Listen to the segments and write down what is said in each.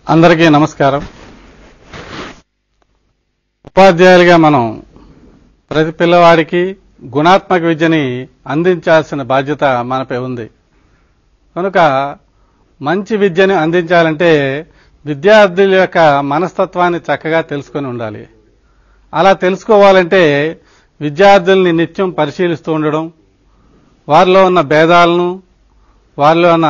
అందరికీ నమస్కారం ఉపాధ్యాయులుగా మనం ప్రతి పిల్లవాడికి గుణాత్మక విద్యని అందించాల్సిన బాధ్యత మనపై ఉంది కనుక మంచి విద్యని అందించాలంటే విద్యార్థుల యొక్క మనస్తత్వాన్ని చక్కగా తెలుసుకొని ఉండాలి అలా తెలుసుకోవాలంటే విద్యార్థుల్ని నిత్యం పరిశీలిస్తూ ఉండడం వారిలో ఉన్న భేదాలను వారిలో ఉన్న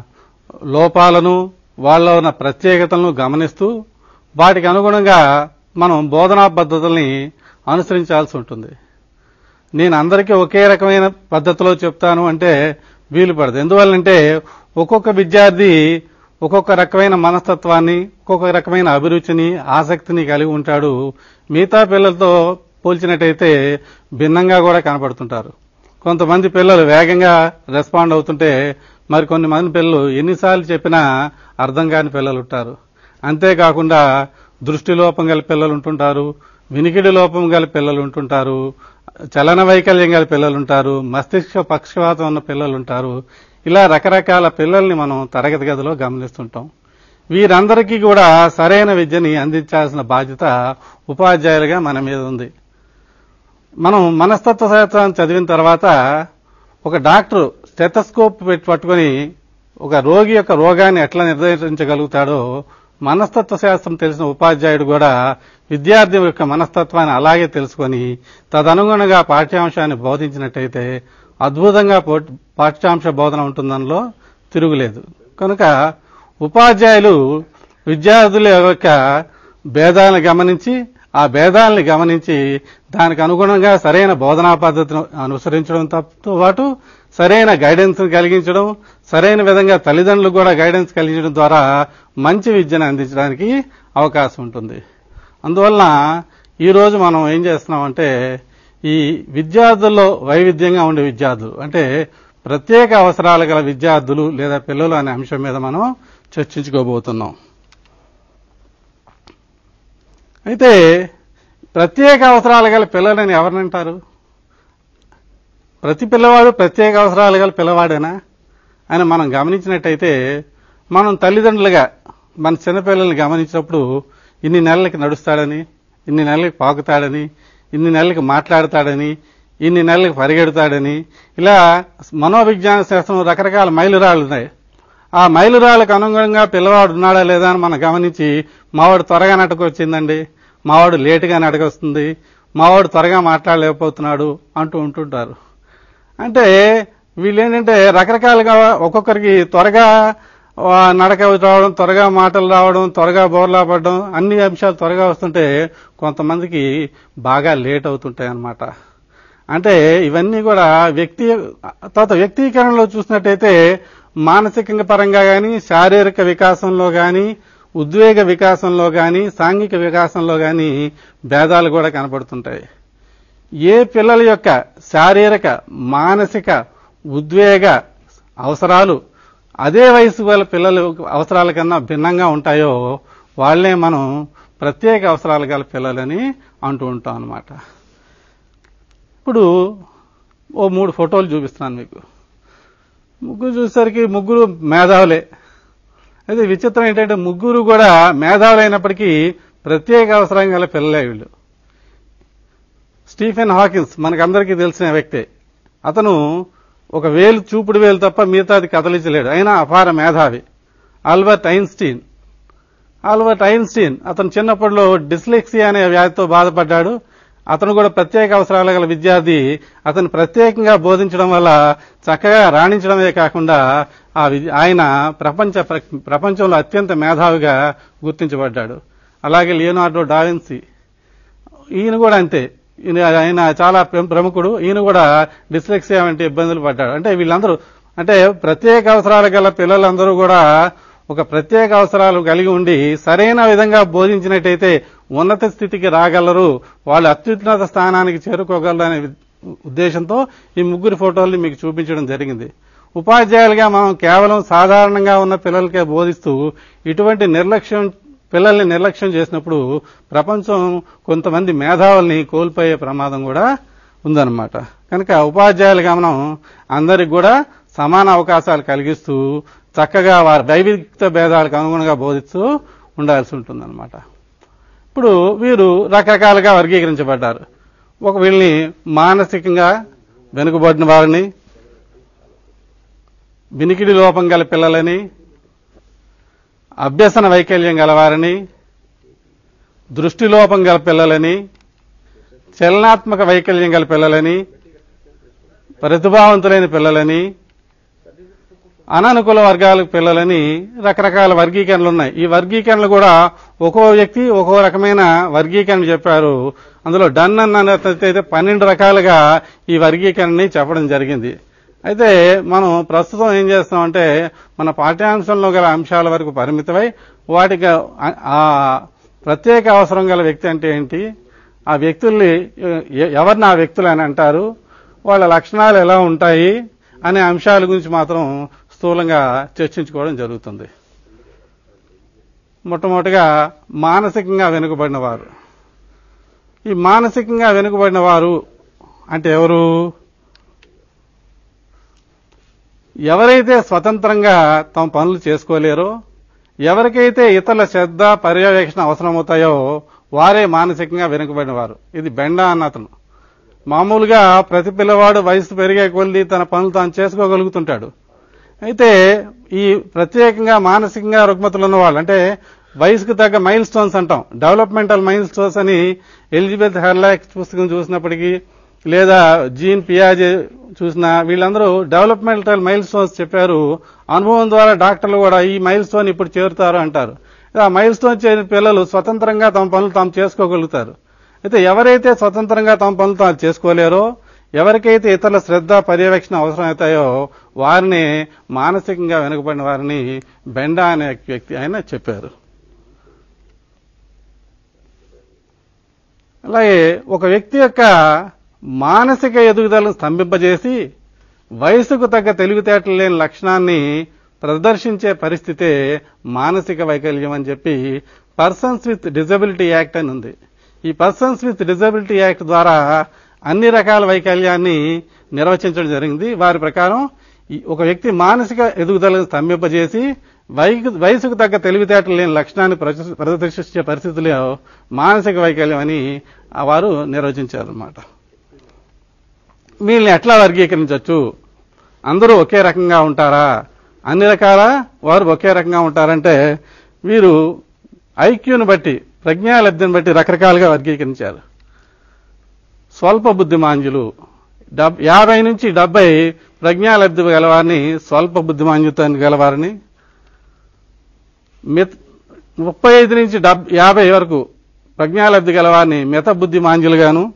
లోపాలను వాళ్ళలో ఉన్న ప్రత్యేకతలను గమనిస్తూ వాటికి అనుగుణంగా మనం బోధనా పద్ధతుల్ని అనుసరించాల్సి ఉంటుంది నేను అందరికీ ఒకే రకమైన పద్ధతిలో చెప్తాను అంటే వీలు పడదు ఎందువల్లంటే ఒక్కొక్క విద్యార్థి ఒక్కొక్క రకమైన మనస్తత్వాన్ని ఒక్కొక్క రకమైన అభిరుచిని ఆసక్తిని కలిగి ఉంటాడు మిగతా పిల్లలతో పోల్చినట్టయితే భిన్నంగా కూడా కనపడుతుంటారు కొంతమంది పిల్లలు వేగంగా రెస్పాండ్ అవుతుంటే మరి కొన్ని మంది పిల్లలు ఎన్నిసార్లు చెప్పినా అర్థం కాని పిల్లలు ఉంటారు అంతేకాకుండా దృష్టి లోపం గల పిల్లలు ఉంటుంటారు వినికిడి లోపం గల పిల్లలు ఉంటుంటారు చలన వైకల్యం గల పిల్లలు ఉంటారు మస్తిష్క పక్షపాతం ఉన్న పిల్లలు ఉంటారు ఇలా రకరకాల పిల్లల్ని మనం తరగతి గదిలో గమనిస్తుంటాం వీరందరికీ కూడా సరైన విద్యని అందించాల్సిన బాధ్యత ఉపాధ్యాయులుగా మన మీద ఉంది మనం మనస్తత్వ శాస్త్రాన్ని చదివిన తర్వాత ఒక డాక్టర్ స్టెథస్కోప్ పెట్టి పట్టుకొని ఒక రోగి యొక్క రోగాన్ని ఎట్లా నిర్ధారించగలుగుతాడో మనస్తత్వ శాస్త్రం తెలిసిన ఉపాధ్యాయుడు కూడా విద్యార్థి యొక్క మనస్తత్వాన్ని అలాగే తెలుసుకొని తదనుగుణంగా పాఠ్యాంశాన్ని బోధించినట్టయితే అద్భుతంగా పో- పాఠ్యాంశ బోధన ఉంటుందనలో తిరుగులేదు కనుక ఉపాధ్యాయులు విద్యార్థుల యొక్క భేదాలను గమనించి ఆ భేదాలని గమనించి దానికి అనుగుణంగా సరైన బోధనా పద్ధతిని అనుసరించడంతో పాటు సరైన గైడెన్స్ కలిగించడం సరైన విధంగా తల్లిదండ్రులకు కూడా గైడెన్స్ కలిగించడం ద్వారా మంచి విద్యను అందించడానికి అవకాశం ఉంటుంది అందువలన ఈరోజు మనం ఏం చేస్తున్నామంటే ఈ విద్యార్థుల్లో వైవిధ్యంగా ఉండే విద్యార్థులు అంటే ప్రత్యేక అవసరాలు గల విద్యార్థులు లేదా పిల్లలు అనే అంశం మీద మనం చర్చించుకోబోతున్నాం అయితే ప్రత్యేక అవసరాలు గల పిల్లలని ఎవరినంటారు ప్రతి పిల్లవాడు ప్రత్యేక అవసరాలు గల పిల్లవాడేనా అని మనం గమనించినట్టయితే మనం తల్లిదండ్రులుగా మన చిన్నపిల్లల్ని గమనించినప్పుడు ఇన్ని నెలలకి నడుస్తాడని ఇన్ని నెలలకి పాకుతాడని ఇన్ని నెలలకి మాట్లాడతాడని ఇన్ని నెలలకి పరిగెడతాడని ఇలా మనోవిజ్ఞాన శాస్త్రం రకరకాల మైలురాళ్ళు ఉన్నాయి ఆ మైలురాళ్ళకు అనుగుణంగా పిల్లవాడు ఉన్నాడా లేదా అని మనం గమనించి మావాడు త్వరగా నటకొచ్చిందండి మావాడు లేటుగా నడకొస్తుంది మావాడు త్వరగా మాట్లాడలేకపోతున్నాడు అంటూ ఉంటుంటారు అంటే వీళ్ళు ఏంటంటే రకరకాలుగా ఒక్కొక్కరికి త్వరగా ఆ, నడక రావడం త్వరగా మాటలు రావడం త్వరగా బోర్లా పడడం అన్ని అంశాలు త్వరగా వస్తుంటే కొంతమందికి బాగా లేట్ అవుతుంటాయి అన్నమాట అంటే ఇవన్నీ కూడా వ్యక్తి తర్వాత వ్యక్తీకరణలో చూసినట్టయితే మానసిక పరంగా కానీ శారీరక వికాసంలో కానీ ఉద్వేగ వికాసంలో కానీ సాంఘిక వికాసంలో కానీ భేదాలు కూడా కనపడుతుంటాయి ఏ పిల్లల యొక్క శారీరక మానసిక ఉద్వేగ అవసరాలు అదే వయసు గల పిల్లల అవసరాల కన్నా భిన్నంగా ఉంటాయో వాళ్ళే మనం ప్రత్యేక అవసరాలు గల పిల్లలని అంటూ ఉంటాం అన్నమాట ఇప్పుడు ఓ మూడు ఫోటోలు చూపిస్తున్నాను మీకు ముగ్గురు చూసేసరికి ముగ్గురు మేధావులే అయితే విచిత్రం ఏంటంటే ముగ్గురు కూడా మేధావులైనప్పటికీ ప్రత్యేక అవసరం గల పిల్లలే వీళ్ళు స్టీఫెన్ హాకిన్స్ మనకందరికీ తెలిసిన వ్యక్తే అతను ఒక వేలు చూపుడు వేలు తప్ప మిగతాది కదలించలేడు అయినా అపార మేధావి ఆల్బర్ట్ ఐన్స్టీన్ ఆల్బర్ట్ ఐన్స్టీన్ అతను చిన్నప్పటిలో డిస్లెక్సియా అనే వ్యాధితో బాధపడ్డాడు అతను కూడా ప్రత్యేక అవసరాలు గల విద్యార్థి అతను ప్రత్యేకంగా బోధించడం వల్ల చక్కగా రాణించడమే కాకుండా ఆ విద్య- ఆయన ప్రపంచ ప్ర- ప్రపంచంలో అత్యంత మేధావిగా గుర్తించబడ్డాడు అలాగే లియోనార్డో డావిన్సీ ఈయన కూడా అంతే ఈయన ఆయన చాలా ప్ర- ప్రముఖుడు ఈయన కూడా డిస్లెక్సియా వంటి ఇబ్బందులు పడ్డాడు అంటే వీళ్ళందరూ అంటే ప్రత్యేక అవసరాలు గల పిల్లలందరూ కూడా ఒక ప్రత్యేక అవసరాలు కలిగి ఉండి సరైన విధంగా బోధించినట్టయితే ఉన్నత స్థితికి రాగలరు వాళ్ళు అత్యున్నత స్థానానికి చేరుకోగలరు అనే ఉద్దేశంతో ఈ ముగ్గురు ఫోటోల్ని మీకు చూపించడం జరిగింది ఉపాధ్యాయులుగా మనం కేవలం సాధారణంగా ఉన్న పిల్లలకే బోధిస్తూ ఇటువంటి నిర్లక్ష్యం పిల్లల్ని నిర్లక్ష్యం చేసినప్పుడు ప్రపంచం కొంతమంది మేధావుల్ని కోల్పోయే ప్రమాదం కూడా ఉందన్నమాట కనుక ఉపాధ్యాయులుగా మనం అందరికి కూడా సమాన అవకాశాలు కలిగిస్తూ చక్కగా వారి వైవిధ్య భేదాలకు అనుగుణంగా బోధిస్తూ ఉండాల్సి ఉంటుందన్నమాట ఇప్పుడు వీరు రకరకాలుగా వర్గీకరించబడ్డారు ఒక వీళ్ళని మానసికంగా వెనుకబడిన వారిని వినికిడి లోపం గల పిల్లలని అభ్యసన వైకల్యం గలవారని దృష్టి లోపం గల పిల్లలని చలనాత్మక వైకల్యం గల పిల్లలని ప్రతిభావంతులైన పిల్లలని అననుకూల వర్గాల పిల్లలని రకరకాల వర్గీకరణలు ఉన్నాయి ఈ వర్గీకరణలు కూడా ఒక్కో వ్యక్తి ఒక్కో రకమైన వర్గీకరణ చెప్పారు అందులో డన్ అన్న అయితే పన్నెండు రకాలుగా ఈ వర్గీకరణని చెప్పడం జరిగింది అయితే మనం ప్రస్తుతం ఏం చేస్తామంటే మన పాఠ్యాంశంలో గల అంశాల వరకు పరిమితమై వాటికి ఆ- ఆ ప్రత్యేక అవసరం గల వ్యక్తి అంటే ఏంటి ఆ వ్యక్తుల్ని ఎ- ఎవరిని ఆ వ్యక్తులు అని అంటారు వాళ్ళ లక్షణాలు ఎలా ఉంటాయి అనే అంశాల గురించి మాత్రం స్థూలంగా చర్చించుకోవడం జరుగుతుంది మొట్టమొదటిగా మానసికంగా వెనుకబడిన వారు ఈ మానసికంగా వెనుకబడిన వారు అంటే ఎవరు ఎవరైతే స్వతంత్రంగా తమ పనులు చేసుకోలేరో ఎవరికైతే ఇతరుల శ్రద్ధ పర్యవేక్షణ అవసరమవుతాయో వారే మానసికంగా వెనుకబడిన వారు ఇది బెండా అన్న అతను మామూలుగా ప్రతి పిల్లవాడు వయసు పెరిగే కొద్దీ తన పనులు తాను చేసుకోగలుగుతుంటాడు అయితే ఈ ప్రత్యేకంగా మానసికంగా రుగ్మతులు ఉన్నవాళ్ళు అంటే వయసుకు తగ్గ మైల్ స్టోన్స్ అంటాం డెవలప్మెంటల్ మైల్ స్టోన్స్ అని ఎలిజబెత్ హెర్లాక్ పుస్తకం చూసినప్పటికీ లేదా జీన్ పియాజే చూసిన వీళ్ళందరూ డెవలప్మెంటల్ మైల్ స్టోన్స్ చెప్పారు అనుభవం ద్వారా డాక్టర్లు కూడా ఈ మైల్ స్టోన్ ఇప్పుడు చేరుతారు అంటారు ఆ మైల్ స్టోన్ చేరిన పిల్లలు స్వతంత్రంగా తమ పనులు తాము చేసుకోగలుగుతారు అయితే ఎవరైతే స్వతంత్రంగా తమ పనులు తాము చేసుకోలేరో ఎవరికైతే ఇతరుల శ్రద్ధ పర్యవేక్షణ అవసరం అవుతాయో వారిని మానసికంగా వెనుకబడిన వారిని బెండా అనే వ్యక్తి ఆయన చెప్పారు అలాగే ఒక వ్యక్తి యొక్క మానసిక ఎదుగుదలను స్తంభింపజేసి వయసుకు తగ్గ తెలివితేటలు లేని లక్షణాన్ని ప్రదర్శించే పరిస్థితే మానసిక వైకల్యం అని చెప్పి పర్సన్స్ విత్ డిజబిలిటీ యాక్ట్ అని ఉంది ఈ పర్సన్స్ విత్ డిజబిలిటీ యాక్ట్ ద్వారా అన్ని రకాల వైకల్యాన్ని నిర్వచించడం జరిగింది వారి ప్రకారం ఈ ఒక వ్యక్తి మానసిక ఎదుగుదలను స్తంభింపజేసి వై- వయసుకు తగ్గ తెలివితేటలు లేని లక్షణాన్ని ప్రదర్శ- ప్రదర్శించే పరిస్థితుల్లో మానసిక వైకల్యం అని ఆ వారు నిర్వచించారన్నమాట వీళ్ళని ఎట్లా వర్గీకరించవచ్చు అందరూ ఒకే రకంగా ఉంటారా అన్ని రకాల వారు ఒకే రకంగా ఉంటారంటే వీరు ఐక్యూని బట్టి ప్రజ్ఞాలబ్ధిని బట్టి రకరకాలుగా వర్గీకరించారు స్వల్ప బుద్ధిమాంజులు డబ్ యాభై నుంచి డెబ్బై ప్రజ్ఞాలబ్ధి గలవారిని స్వల్ప బుద్ధిమాంద్యతాన్ని గలవారిని మిత ముప్పై ఐదు నుంచి డబ్ యాభై వరకు ప్రజ్ఞాలబ్ధి గలవారిని మిత బుద్ధిమాంజులుగాను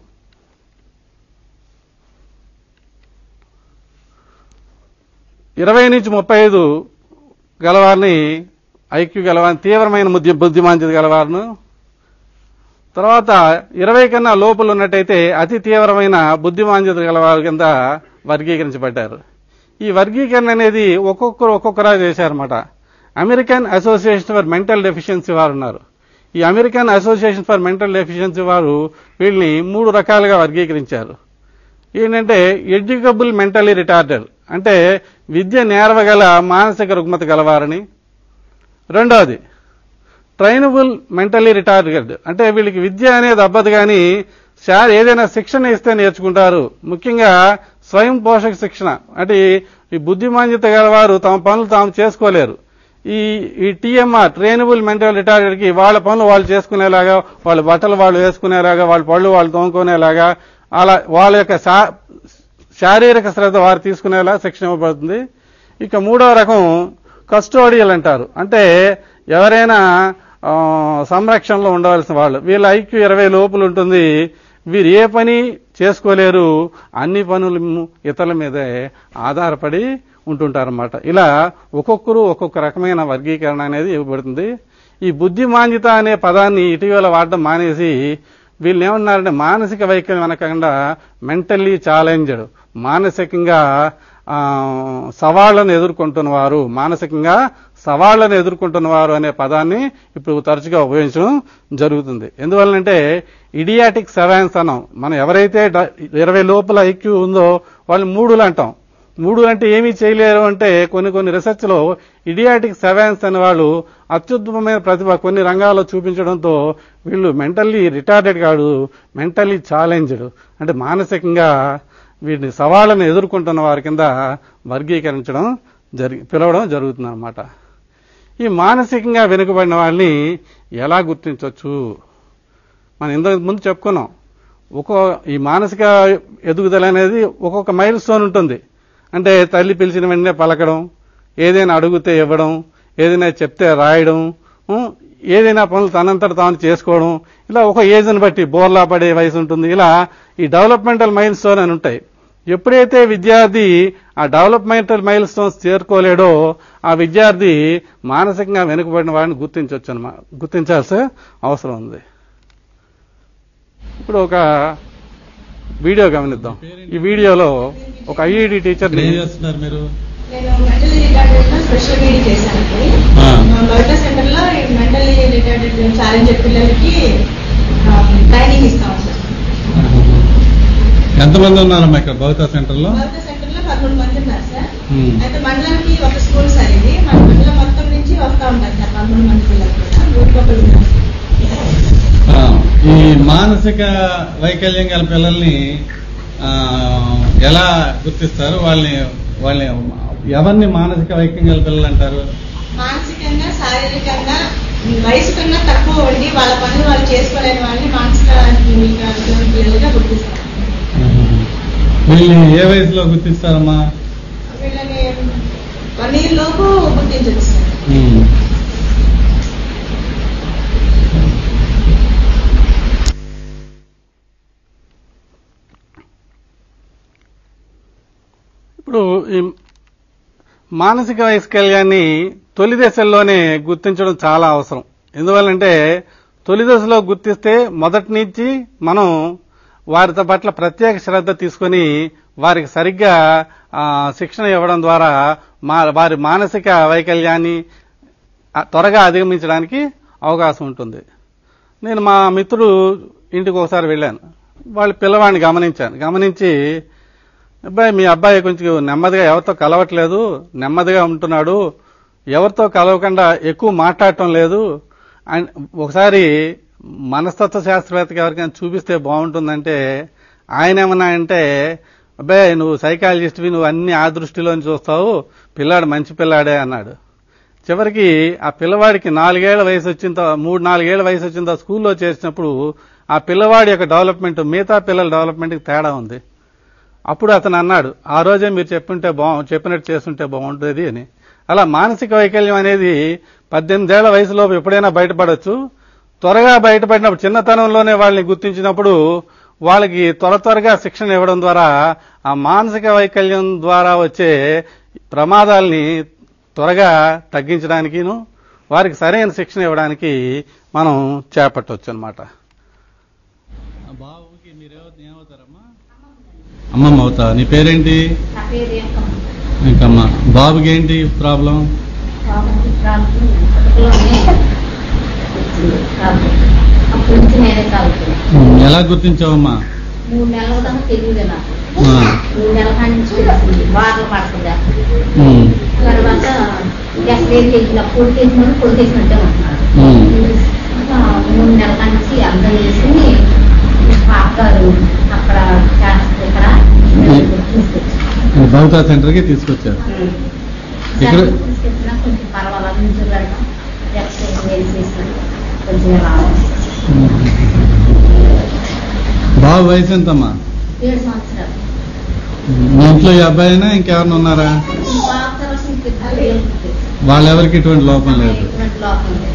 ఇరవై నుంచి ముప్పై ఐదు గలవారిని ఐక్యూ గలవారిని తీవ్రమైన బుద్ధి బుద్ధిమాంద్యత గలవారును తర్వాత ఇరవై కన్నా లోపల ఉన్నట్టయితే అతి తీవ్రమైన బుద్ధిమాంద్యత గలవారి కింద వర్గీకరించబడ్డారు ఈ వర్గీకరణ అనేది ఒక్కొక్కరు ఒక్కొక్కరా చేశారన్నమాట American Association for mental deficiency వారు ఉన్నారు ఈ American Association for mental deficiency వారు వీళ్ళని మూడు రకాలుగా వర్గీకరించారు ఏంటంటే ఎడ్యుకబుల్ మెంటలీ రిటార్డెడ్ అంటే విద్య నేర్వగల మానసిక రుగ్మత గలవారని రెండవది ట్రైనబుల్ మెంటలీ రిటార్డెడ్ అంటే వీళ్ళకి విద్య అనేది అబ్బదు కానీ సార్ ఏదైనా శిక్షణ ఇస్తే నేర్చుకుంటారు ముఖ్యంగా స్వయం పోషక శిక్షణ అంటే ఈ- ఈ బుద్ధిమాంద్యత గలవారు తమ పనులు తాము చేసుకోలేరు ఈ ఈ టీఎంఆర్ ట్రైనబుల్ మెంటల్ రిటార్డెడ్ కి వాళ్ళ పనులు వాళ్ళు చేసుకునేలాగా వాళ్ళ బట్టలు వాళ్ళు వేసుకునేలాగా వాళ్ళ పళ్ళు వాళ్ళు తోముకునేలాగా అలా వాళ్ళ యొక్క శా- శారీరక శ్రద్ధ వారు తీసుకునేలా శిక్షణ ఇవ్వబడుతుంది ఇక మూడవ రకం కస్టోడియల్ అంటారు అంటే ఎవరైనా ఆ, సంరక్షణలో ఉండవలసిన వాళ్ళు వీళ్ళ ఐక్యూ ఇరవై లోపల ఉంటుంది వీరు ఏ పని చేసుకోలేరు అన్ని పనులు ఇతరుల మీదే ఆధారపడి ఉంటుంటారన్నమాట ఇలా ఒక్కొక్కరు ఒక్కొక్క రకమైన వర్గీకరణ అనేది ఇవ్వబడుతుంది ఈ బుద్ధిమాంద్యత అనే పదాన్ని ఇటీవల వాడడం మానేసి వీళ్ళు ఏమన్నారంటే మానసిక వైకల్యం అనకుండా మెంటల్లీ ఛాలెంజ్డ్ మానసికంగా ఆ, సవాళ్లను ఎదుర్కొంటున్నవారు మానసికంగా సవాళ్లను ఎదుర్కొంటున్నవారు అనే పదాన్ని ఇప్పుడు తరచుగా ఉపయోగించడం జరుగుతుంది ఎందువల్లంటే ఇడియాటిక్ సెవెన్స్ అన్నాం మనం ఎవరైతే డ- ఇరవై లోపల ఐక్యూ ఉందో వాళ్ళు మూడులు అంటాం మూడు అంటే ఏమీ చేయలేరు అంటే కొన్ని కొన్ని రీసెర్చ్ లో ఇడియాటిక్ సెవెన్స్ అనే వాళ్ళు అత్యుత్తమమైన ప్రతిభ కొన్ని రంగాల్లో చూపించడంతో వీళ్ళు మెంటల్లీ రిటార్డెడ్ కాదు మెంటల్లీ ఛాలెంజ్డ్ అంటే మానసికంగా వీటిని సవాళ్ళను ఎదుర్కొంటున్న వారి కింద వర్గీకరించడం జరిగి పిలవడం జరుగుతుందన్నమాట ఈ మానసికంగా వెనుకబడిన వాళ్ళని ఎలా గుర్తించవచ్చు మనం ఇంతకు ముందు చెప్పుకున్నాం ఒక్కో ఈ మానసిక ఎదుగుదల అనేది ఒక్కొక్క మైల్ స్టోన్ ఉంటుంది అంటే తల్లి పిలిచిన వెంటనే పలకడం ఏదైనా అడిగితే ఇవ్వడం ఏదైనా చెప్తే రాయడం ఉం, ఏదైనా పనులు తనంతట తాను చేసుకోవడం ఇలా ఒక ఏజ్ని బట్టి బోర్లా పడే వయసు ఉంటుంది ఇలా ఈ డెవలప్మెంటల్ మైల్ స్టోన్ అని ఉంటాయి ఎప్పుడైతే విద్యార్థి ఆ డెవలప్మెంటల్ మైల్ స్టోన్స్ చేరుకోలేడో ఆ విద్యార్థి మానసికంగా వెనుకబడిన వాడిని గుర్తించవచ్చు అన్నమా గుర్తించాల్సిన అవసరం ఉంది ఇప్పుడు ఒక వీడియో గమనిద్దాం ఈ వీడియోలో ఒక ఐఐటి టీచర్ని ఏం చేస్తున్నారు మీరు నేను మెంటలీ రిటార్డెడ్ లో స్పెషల్ మీటింగ్ చేశానండి ఆ. మా బయోటా సెంటర్ లో మెంటలీ రిటార్డెడ్ ఛాలెంజ్ పిల్లలకి ట్రైనింగ్ ఇస్తాం సార్ ఎంతమంది ఉన్నారమ్మా ఇక్కడ భవితా సెంటర్ లో బయోటా సెంటర్ లో పదమూడు మంది ఉన్నారు సార్ ఉమ్. అయితే మండలానికి ఒక స్కూల్ సార్ ఇది మన మండలం మొత్తం నుంచి వస్తా ఉంటారు సార్ పదమూడు మంది పిల్లలు కూడా ఊరికి ఒకరు ఉన్నారు ఆ, ఈ మానసిక వైకల్యం గల పిల్లల్ని ఆ, ఎలా గుర్తిస్తారు వాళ్ళని వాళ్ళని ఎవరిని మానసిక వైకల్యం గల పిల్లలు అంటారు మానసికంగా శారీరకంగా వయసు కన్నా తక్కువ ఉండి వాళ్ళ పనులు వాళ్ళు చేసుకోలేని వాళ్ళని మానసిక పిల్లలుగా గుర్తిస్తారు వీళ్ళని ఏ వయసులో గుర్తిస్తారమ్మా వీళ్ళని వన్ ఇయర్ లోపు గుర్తించవచ్చు సార్ ఉమ్. ఇప్పుడు ఈ మానసిక వైకల్యాన్ని తొలి దశల్లోనే గుర్తించడం చాలా అవసరం ఎందువల్లంటే తొలి దశలో గుర్తిస్తే మొదటి నుంచి మనం వారితో పట్ల ప్రత్యేక శ్రద్ధ తీసుకొని వారికి సరిగ్గా ఆ, శిక్షణ ఇవ్వడం ద్వారా మా వారి మానసిక వైకల్యాన్ని ఆ, త్వరగా అధిగమించడానికి అవకాశం ఉంటుంది నేను మా మిత్రుడు ఇంటికి ఒకసారి వెళ్ళాను వాళ్ళ పిల్లవాడిని గమనించాను గమనించి అబ్బాయి మీ అబ్బాయి కొంచెం నెమ్మదిగా ఎవరితో కలవట్లేదు నెమ్మదిగా ఉంటున్నాడు ఎవరితో కలవకుండా ఎక్కువ మాట్లాడటం లేదు అండ్ ఒకసారి మనస్తత్వ శాస్త్రవేత్తకి ఎవరికైనా చూపిస్తే బాగుంటుందంటే ఆయన ఏమన్నా అంటే అబ్బాయి నువ్వు సైకాలజిస్ట్వి నువ్వు అన్ని ఆ దృష్టిలోని చూస్తావు పిల్లాడు మంచి పిల్లాడే అన్నాడు చివరికి ఆ పిల్లవాడికి నాలుగేళ్ల వయసు వచ్చిన తర్వా- మూడు నాలుగేళ్ల వయసు వచ్చిన తర్వాత స్కూల్లో చేసినప్పుడు ఆ పిల్లవాడి యొక్క డెవలప్మెంట్ మిగతా పిల్లల డెవలప్మెంట్కి తేడా ఉంది అప్పుడు అతను అన్నాడు ఆ రోజే మీరు చెప్పుంటే బాగు చెప్పినట్టు చేస్తుంటే బాగుంటుంది అని అలా మానసిక వైకల్యం అనేది పద్దెనిమిదేళ్ల వయసులో ఎప్పుడైనా బయటపడవచ్చు త్వరగా బయటపడినప్పుడు చిన్నతనంలోనే వాళ్ళని గుర్తించినప్పుడు వాళ్ళకి త్వర త్వరగా శిక్షణ ఇవ్వడం ద్వారా ఆ మానసిక వైకల్యం ద్వారా వచ్చే ప్రమాదాల్ని త్వరగా తగ్గించడానికిను వారికి సరైన శిక్షణ ఇవ్వడానికి మనం చేపట్టవచ్చు అనమాట ఆ బాబుకి మీరు ఏమవుతారమ్మా అమ్మమ్మ అవుతా నీ పేరేంటి నా పేరు ఏకమ్మ. ఇంకమ్మా బాబుకి ఏంటి ప్రాబ్లం బాబుకి ప్రాబ్లం కడుపులోనే వచ్చింది ప్రాబ్లం. అప్పటి నుంచి నేనే తాగుతున్నాను ఎలా గుర్తించావమ్మా మూడు నెలల దాకా తెలియదు నాకు ఆ. మూడు నెలల కాడి నుంచి తెలిసింది బాధలు పడుతుందా ఉమ్. తర్వాత ఎస్ఐకి వెళ్ళిన పొడి చేసిన పొడి చేసినట్టే ఉంటున్నాడు ఉమ్. ఇంకా మూడు నెలల కాడి నుంచి అర్థం చేసుకుని పాపగారు అక్కడ చేస్తారు ఇక్కడ తీసుకొచ్చి భవితా సెంటర్కి తీసుకొచ్చారు ఇక్కడ తీసుకొచ్చినా కొంచెం పర్వాలేదు నుంచి వెళ్ళడం ఎక్స్రే వేసేసి కొంచెం రావాలి బాబు వయసు ఎంతమ్మా ఏడు సంవత్సరాలు మీ ఇంట్లో ఈ అబ్బాయినా ఇంకెవరైనా ఉన్నారా బాగా తర్వాత ఇంకిద్దరు పిల్లలు పుట్టారు. వాళ్ళెవరికి ఇటువంటి లోపం లేదు ఎటువంటి లోపం లేదు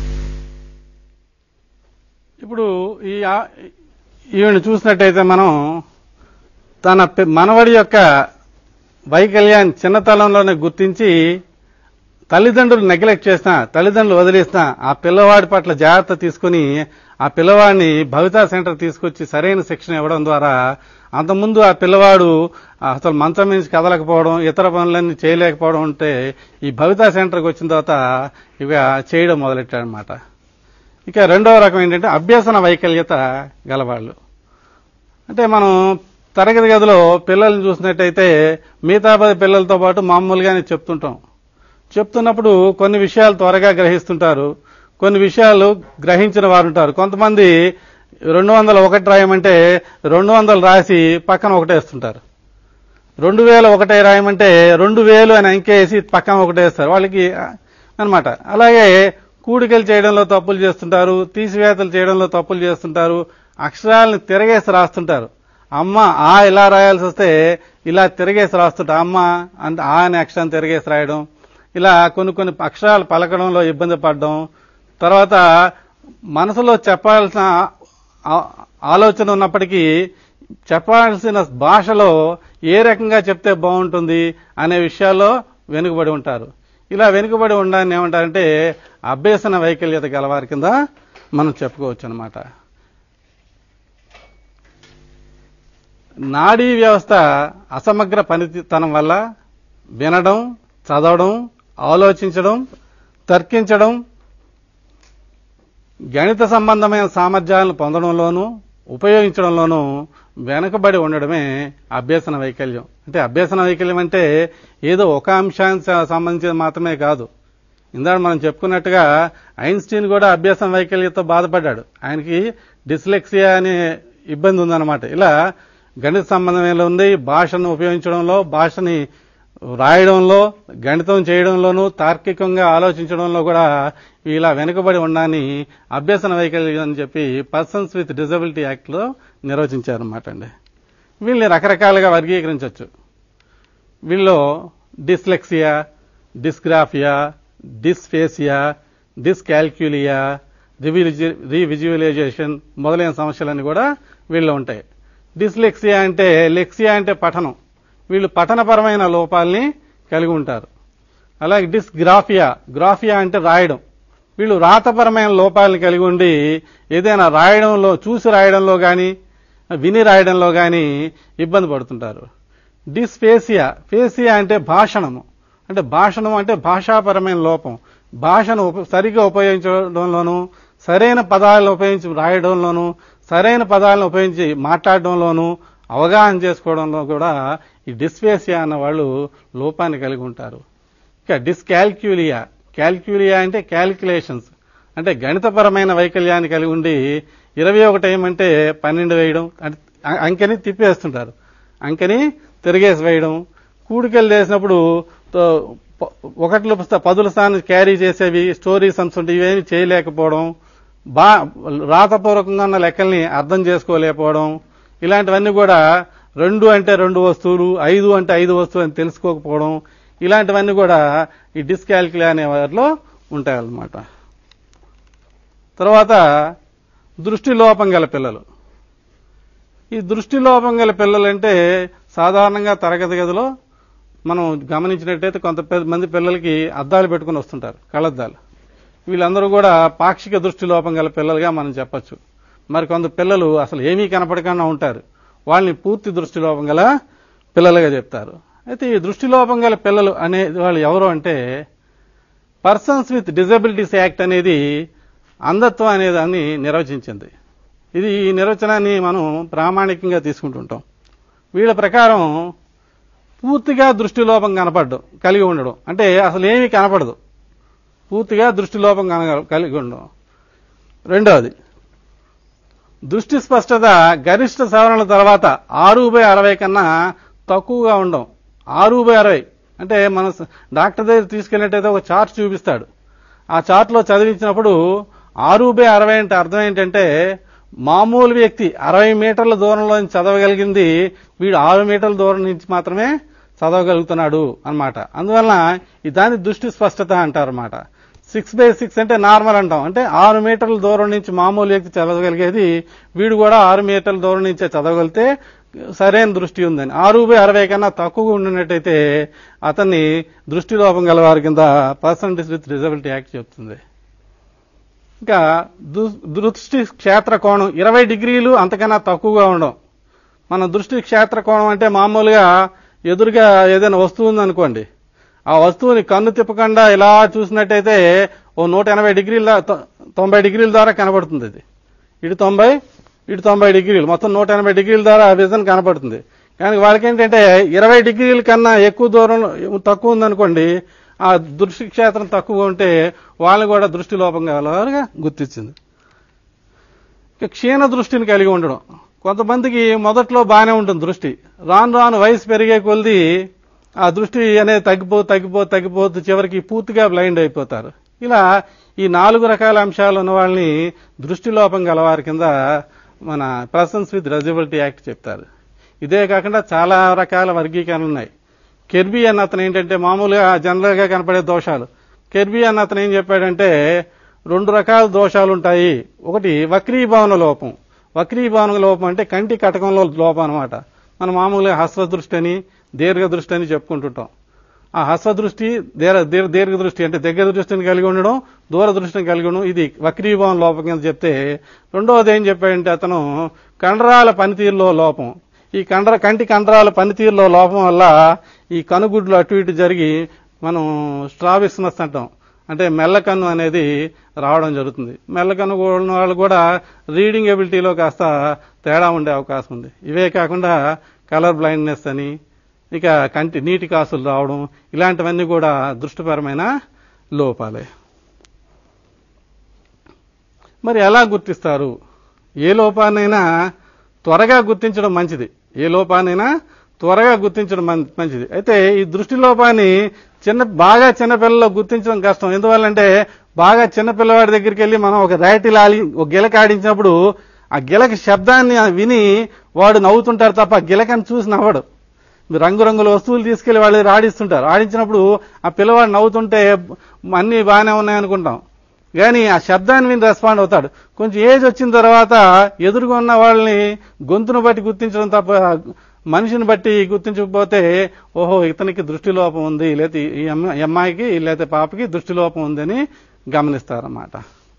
ఇప్పుడు ఈ ఆ- ఈవిని చూసినట్టయితే మనం తన పె- మనవడి యొక్క వైకల్యాన్ని చిన్నతనంలోనే గుర్తించి తల్లిదండ్రులు నెగ్లెక్ట్ చేసిన తల్లిదండ్రులు వదిలేసిన ఆ పిల్లవాడి పట్ల జాగ్రత్త తీసుకుని ఆ పిల్లవాడిని భవితా సెంటర్ తీసుకొచ్చి సరైన శిక్షణ ఇవ్వడం ద్వారా అంతకుముందు ఆ పిల్లవాడు అసలు మంచం నుంచి కదలకపోవడం ఇతర పనులన్నీ చేయలేకపోవడం ఉంటే ఈ భవితా సెంటర్కి వచ్చిన తర్వాత ఇక చేయడం మొదలెట్టాడనమాట ఇక రెండవ రకం ఏంటంటే అభ్యసన వైకల్యత గలవాళ్ళు అంటే మనం తరగతి గదిలో పిల్లల్ని చూసినట్టయితే మిగతా పది పిల్లలతో పాటు మామూలుగానే చెప్తుంటాం చెప్తున్నప్పుడు కొన్ని విషయాలు త్వరగా గ్రహిస్తుంటారు కొన్ని విషయాలు గ్రహించిన వారు ఉంటారు కొంతమంది రెండు వందల ఒకటి రాయమంటే రెండు వందలు రాసి పక్కన ఒకటేస్తుంటారు రెండు వేల ఒకటే రాయమంటే రెండు వేలు అని అంకేసి పక్కన ఒకటేస్తారు వాళ్ళకి అన్నమాట అలాగే కూడికలు చేయడంలో తప్పులు చేస్తుంటారు తీసివేతలు చేయడంలో తప్పులు చేస్తుంటారు అక్షరాలను తిరగేసి రాస్తుంటారు అమ్మ ఆ ఇలా రాయాల్సి వస్తే ఇలా తిరగేసి రాస్తుంటారు అమ్మ అంటే ఆ అనే అక్షరాన్ని తిరగేసి రాయడం ఇలా కొన్ని కొన్ని అక్షరాలు పలకడంలో ఇబ్బంది పడడం తర్వాత మనసులో చెప్పాల్సిన ఆ- ఆలోచన ఉన్నప్పటికీ చెప్పాల్సిన భాషలో ఏ రకంగా చెప్తే బాగుంటుంది అనే విషయాల్లో వెనుకబడి ఉంటారు ఇలా వెనుకబడి ఉండడాన్ని ఏమంటారంటే అభ్యసన వైకల్యత గలవారి కింద మనం చెప్పుకోవచ్చు అనమాట నాడీ వ్యవస్థ అసమగ్ర పనితనం వల్ల వినడం చదవడం ఆలోచించడం తర్కించడం గణిత సంబంధమైన సామర్థ్యాలను పొందడంలోనూ ఉపయోగించడంలోనూ వెనకబడి ఉండడమే అభ్యసన వైకల్యం అంటే అభ్యసన వైకల్యం అంటే ఏదో ఒక అంశానికి స- సంబంధించి మాత్రమే కాదు ఇందాక మనం చెప్పుకున్నట్టుగా ఐన్స్టీన్ కూడా అభ్యాసం వైకల్యంతో బాధపడ్డాడు ఆయనకి డిస్లెక్సియా అనే ఇబ్బంది ఉందన్నమాట ఇలా గణిత సంబంధమైన ఉంది భాషను ఉపయోగించడంలో భాషని రాయడంలో గణితం చేయడంలోనూ తార్కికంగా ఆలోచించడంలో కూడా ఇలా వెనుకబడి ఉండని అభ్యసన వైకల్యం అని చెప్పి పర్సన్స్ విత్ డిజబిలిటీ యాక్ట్ లో నిర్వచించారన్నమాట అండి వీళ్ళని రకరకాలుగా వర్గీకరించవచ్చు వీళ్ళు dyslexia dysgraphia dysphasia dyscalculia revisualisation మొదలైన సమస్యలన్నీ కూడా వీళ్ళు ఉంటాయి డిస్లెక్సియా అంటే లెక్సియా అంటే పఠనం వీళ్ళు పఠనపరమైన లోపాలని కలిగి ఉంటారు అలాగే డిస్గ్రాఫియా గ్రాఫియా అంటే రాయడం వీళ్ళు రాతపరమైన లోపాలను కలిగి ఉండి ఏదైనా రాయడంలో చూసి రాయడంలో కానీ విని రాయడంలో కానీ ఇబ్బంది పడుతుంటారు డిస్ఫేసియా ఫేసియా అంటే భాషణము అంటే భాషణం అంటే భాషాపరమైన లోపం భాషను ఉప- సరిగ్గా ఉపయోగించడంలోనూ సరైన పదాలను ఉపయోగించి రాయడంలోనూ సరైన పదాలను ఉపయోగించి మాట్లాడడంలోనూ అవగాహన చేసుకోవడంలో కూడా ఈ డిస్ఫేసియా అన్న వాళ్ళు లోపాన్ని కలిగి ఉంటారు ఇక డిస్కాల్క్యూలియా క్యాల్క్యూలియా అంటే క్యాల్కులేషన్స్ అంటే గణితపరమైన వైకల్యాన్ని కలిగి ఉండి ఇరవై ఒకటి ఏమంటే పన్నెండు వేయడం అంటే అ- అంకెని తిప్పేస్తుంటారు అంకెని తిరిగేసి వేయడం కూడికలు చేసినప్పుడు తో- ప- ఒకటిలో స్థా- పదుల స్థానం క్యారీ చేసేవి స్టోరీ సమ్స్ ఉంటే ఇవేమి చేయలేకపోవడం బా రాతపూర్వకంగా ఉన్న లెక్కల్ని అర్థం చేసుకోలేకపోవడం ఇలాంటివన్నీ కూడా రెండు అంటే రెండు వస్తువులు ఐదు అంటే ఐదు వస్తువులు అని తెలుసుకోకపోవడం ఇలాంటివన్నీ కూడా ఈ డిస్కాల్కులే అనే వారిలో ఉంటాయన్నమాట తర్వాత దృష్టి లోపం గల పిల్లలు ఈ దృష్టి లోపం గల పిల్లలంటే సాధారణంగా తరగతి గదిలో మనం గమనించినట్టయితే కొంత పె- మంది పిల్లలకి అద్దాలు పెట్టుకుని వస్తుంటారు కళ్ళద్దాలు వీళ్ళందరూ కూడా పాక్షిక దృష్టి లోపం గల పిల్లలుగా మనం చెప్పొచ్చు మరి కొంత పిల్లలు అసలు ఏమీ కనపడకుండా ఉంటారు వాళ్ళని పూర్తి దృష్టి లోపం గల పిల్లలుగా చెప్తారు అయితే ఈ దృష్టి లోపం గల పిల్లలు అనే వాళ్ళు ఎవరు అంటే పర్సన్స్ విత్ డిజబిలిటీస్ యాక్ట్ అనేది అంధత్వం అనే దాన్ని నిర్వచించింది ఇది ఈ నిర్వచనాన్ని మనం ప్రామాణికంగా తీసుకుంటుంటాం వీళ్ళ ప్రకారం పూర్తిగా దృష్టి లోపం కనపడడం కలిగి ఉండడం అంటే అసలు ఏమీ కనపడదు పూర్తిగా దృష్టి లోపం కనగ- కలిగి ఉండడం రెండవది దృష్టి స్పష్టత గరిష్ట సవరణల తర్వాత ఆరు బై అరవై కన్నా తక్కువగా ఉండడం ఆరు బై అరవై అంటే మన స- డాక్టర్ దగ్గర తీసుకెళ్ళినట్టయితే ఒక చార్ట్ చూపిస్తాడు ఆ చార్ట్లో చదివించినప్పుడు ఆరు బై అరవై అంటే అర్థం ఏంటంటే మామూలు వ్యక్తి అరవై మీటర్ల దూరంలో నుంచి చదవగలిగింది వీడు ఆరు మీటర్ల దూరం నుంచి మాత్రమే చదవగలుగుతున్నాడు అన్నమాట అందువలన ఈ దాన్ని దృష్టి స్పష్టత అంటారు అన్నమాట సిక్స్ బై సిక్స్ అంటే నార్మల్ అంటాం అంటే ఆరు మీటర్ల దూరం నుంచి మామూలు వ్యక్తి చదవగలిగేది వీడు కూడా ఆరు మీటర్ల దూరం నుంచే చదవగలిగితే సరైన దృష్టి ఉందని ఆరు బై అరవై కన్నా తక్కువగా ఉండినట్టయితే అతన్ని దృష్టి లోపం గల వారి కింద పర్సంటేజ్ విత్ డిజబిలిటీ యాక్ట్ చెప్తుంది ఇంకా దు- దృష్టి క్షేత్ర కోణం ఇరవై డిగ్రీలు అంతకన్నా తక్కువగా ఉండడం మన దృష్టి క్షేత్ర కోణం అంటే మామూలుగా ఎదురుగా ఏదైనా వస్తువు ఉందనుకోండి ఆ వస్తువుని కన్ను తిప్పకుండా ఇలా చూసినట్టయితే ఓ నూట ఎనభై డిగ్రీల దా- తొ- తొంభై డిగ్రీల ద్వారా కనబడుతుంది ఇది ఇటు తొంభై ఇటు తొంభై డిగ్రీలు మొత్తం నూట ఎనభై డిగ్రీల ద్వారా విజన్ కనపడుతుంది కానీ వాళ్ళకి ఏంటంటే ఇరవై డిగ్రీల కన్నా ఎక్కువ దూరం తక్కువ ఉందనుకోండి ఆ దృష్టి క్షేత్రం తక్కువ ఉంటే వాళ్ళని కూడా దృష్టి లోపం గలవారుగా గుర్తించింది ఇక క్షీణ దృష్టిని కలిగి ఉండడం కొంతమందికి మొదట్లో బాగానే ఉంటుంది దృష్టి రాను రాను వయసు పెరిగే కొలిది ఆ దృష్టి అనేది తగ్గిపో తగ్గిపో తగ్గిపోతూ చివరికి పూర్తిగా బ్లైండ్ అయిపోతారు ఇలా ఈ నాలుగు రకాల అంశాలు ఉన్న వాళ్ళని దృష్టి లోపం గలవారి కింద మన పర్సన్స్ విత్ రెజిబిలిటీ యాక్ట్ చెప్తారు ఇదే కాకుండా చాలా రకాల వర్గీకరణలు ఉన్నాయి కెర్బీ అన్న అతను ఏంటంటే మామూలుగా జనరల్ గా కనపడే దోషాలు కెర్బీ అన్న అతను ఏం చెప్పాడంటే రెండు రకాల దోషాలు ఉంటాయి ఒకటి వక్రీభవన లోపం వక్రీభవన లోపం అంటే కంటి కటకంలో లోపం అనమాట మనం మామూలుగా హస్ర దృష్టి అని దీర్ఘ దృష్టి అని చెప్పుకుంటుంటాం ఆ హస్ర దృష్టి దీర్ఘ దీర్ఘ- దీర్ఘ దృష్టి అంటే దగ్గర దృష్టిని కలిగి ఉండడం దూర దృష్టిని కలిగి ఉండడం ఇది వక్రీభవన లోపం కింద చెప్తే రెండవది ఏం చెప్పాడంటే అతను కండరాల పనితీరులో లోపం ఈ కండర కంటి కండరాల పనితీరులో లోపం వల్ల ఈ కనుగుడ్లు అటు ఇటు జరిగి మనం స్ట్రాబిస్నస్ అంటాం అంటే మెల్లకన్ను అనేది రావడం జరుగుతుంది మెల్లకన్ను ఉన్న వాళ్ళు కూడా రీడింగ్ ఎబిలిటీలో కాస్త తేడా ఉండే అవకాశం ఉంది ఇవే కాకుండా కలర్ బ్లైండ్నెస్ అని ఇక కంటి నీటి కాసులు రావడం ఇలాంటివన్నీ కూడా దృష్టిపరమైన లోపాలే మరి ఎలా గుర్తిస్తారు ఏ లోపాన్నైనా త్వరగా గుర్తించడం మంచిది ఏ లోపాన్నైనా త్వరగా గుర్తించడం మం- మంచిది అయితే ఈ దృష్టి లోపాన్ని చిన్న బాగా చిన్న పిల్లల్లో గుర్తించడం కష్టం ఎందువల్లంటే బాగా చిన్న పిల్లవాడి దగ్గరికి వెళ్ళి మనం ఒక రైటిల్ ఆలి ఒక గిలక ఆడించినప్పుడు ఆ గిలక శబ్దాన్ని విని వాడు నవ్వుతుంటారు తప్ప ఆ గిలకని చూసి నవ్వడు మీరు రంగురంగుల వస్తువులు తీసుకెళ్లి వాళ్ళు ఆడిస్తుంటారు ఆడించినప్పుడు ఆ పిల్లవాడు నవ్వుతుంటే అన్ని బాగానే ఉన్నాయనుకుంటాం కానీ ఆ శబ్దాన్ని విని రెస్పాండ్ అవుతాడు కొంచెం ఏజ్ వచ్చిన తర్వాత ఎదురుగా ఉన్న వాళ్ళని గొంతును బట్టి గుర్తించడం తప్ప మనిషిని బట్టి గుర్తించకపోతే ఓహో ఇతనికి దృష్టి లోపం ఉంది లేకపోతే ఈ అమ్మ- ఈ అమ్మాయికి లేకపోతే పాపకి దృష్టి లోపం ఉందని గమనిస్తారన్నమాట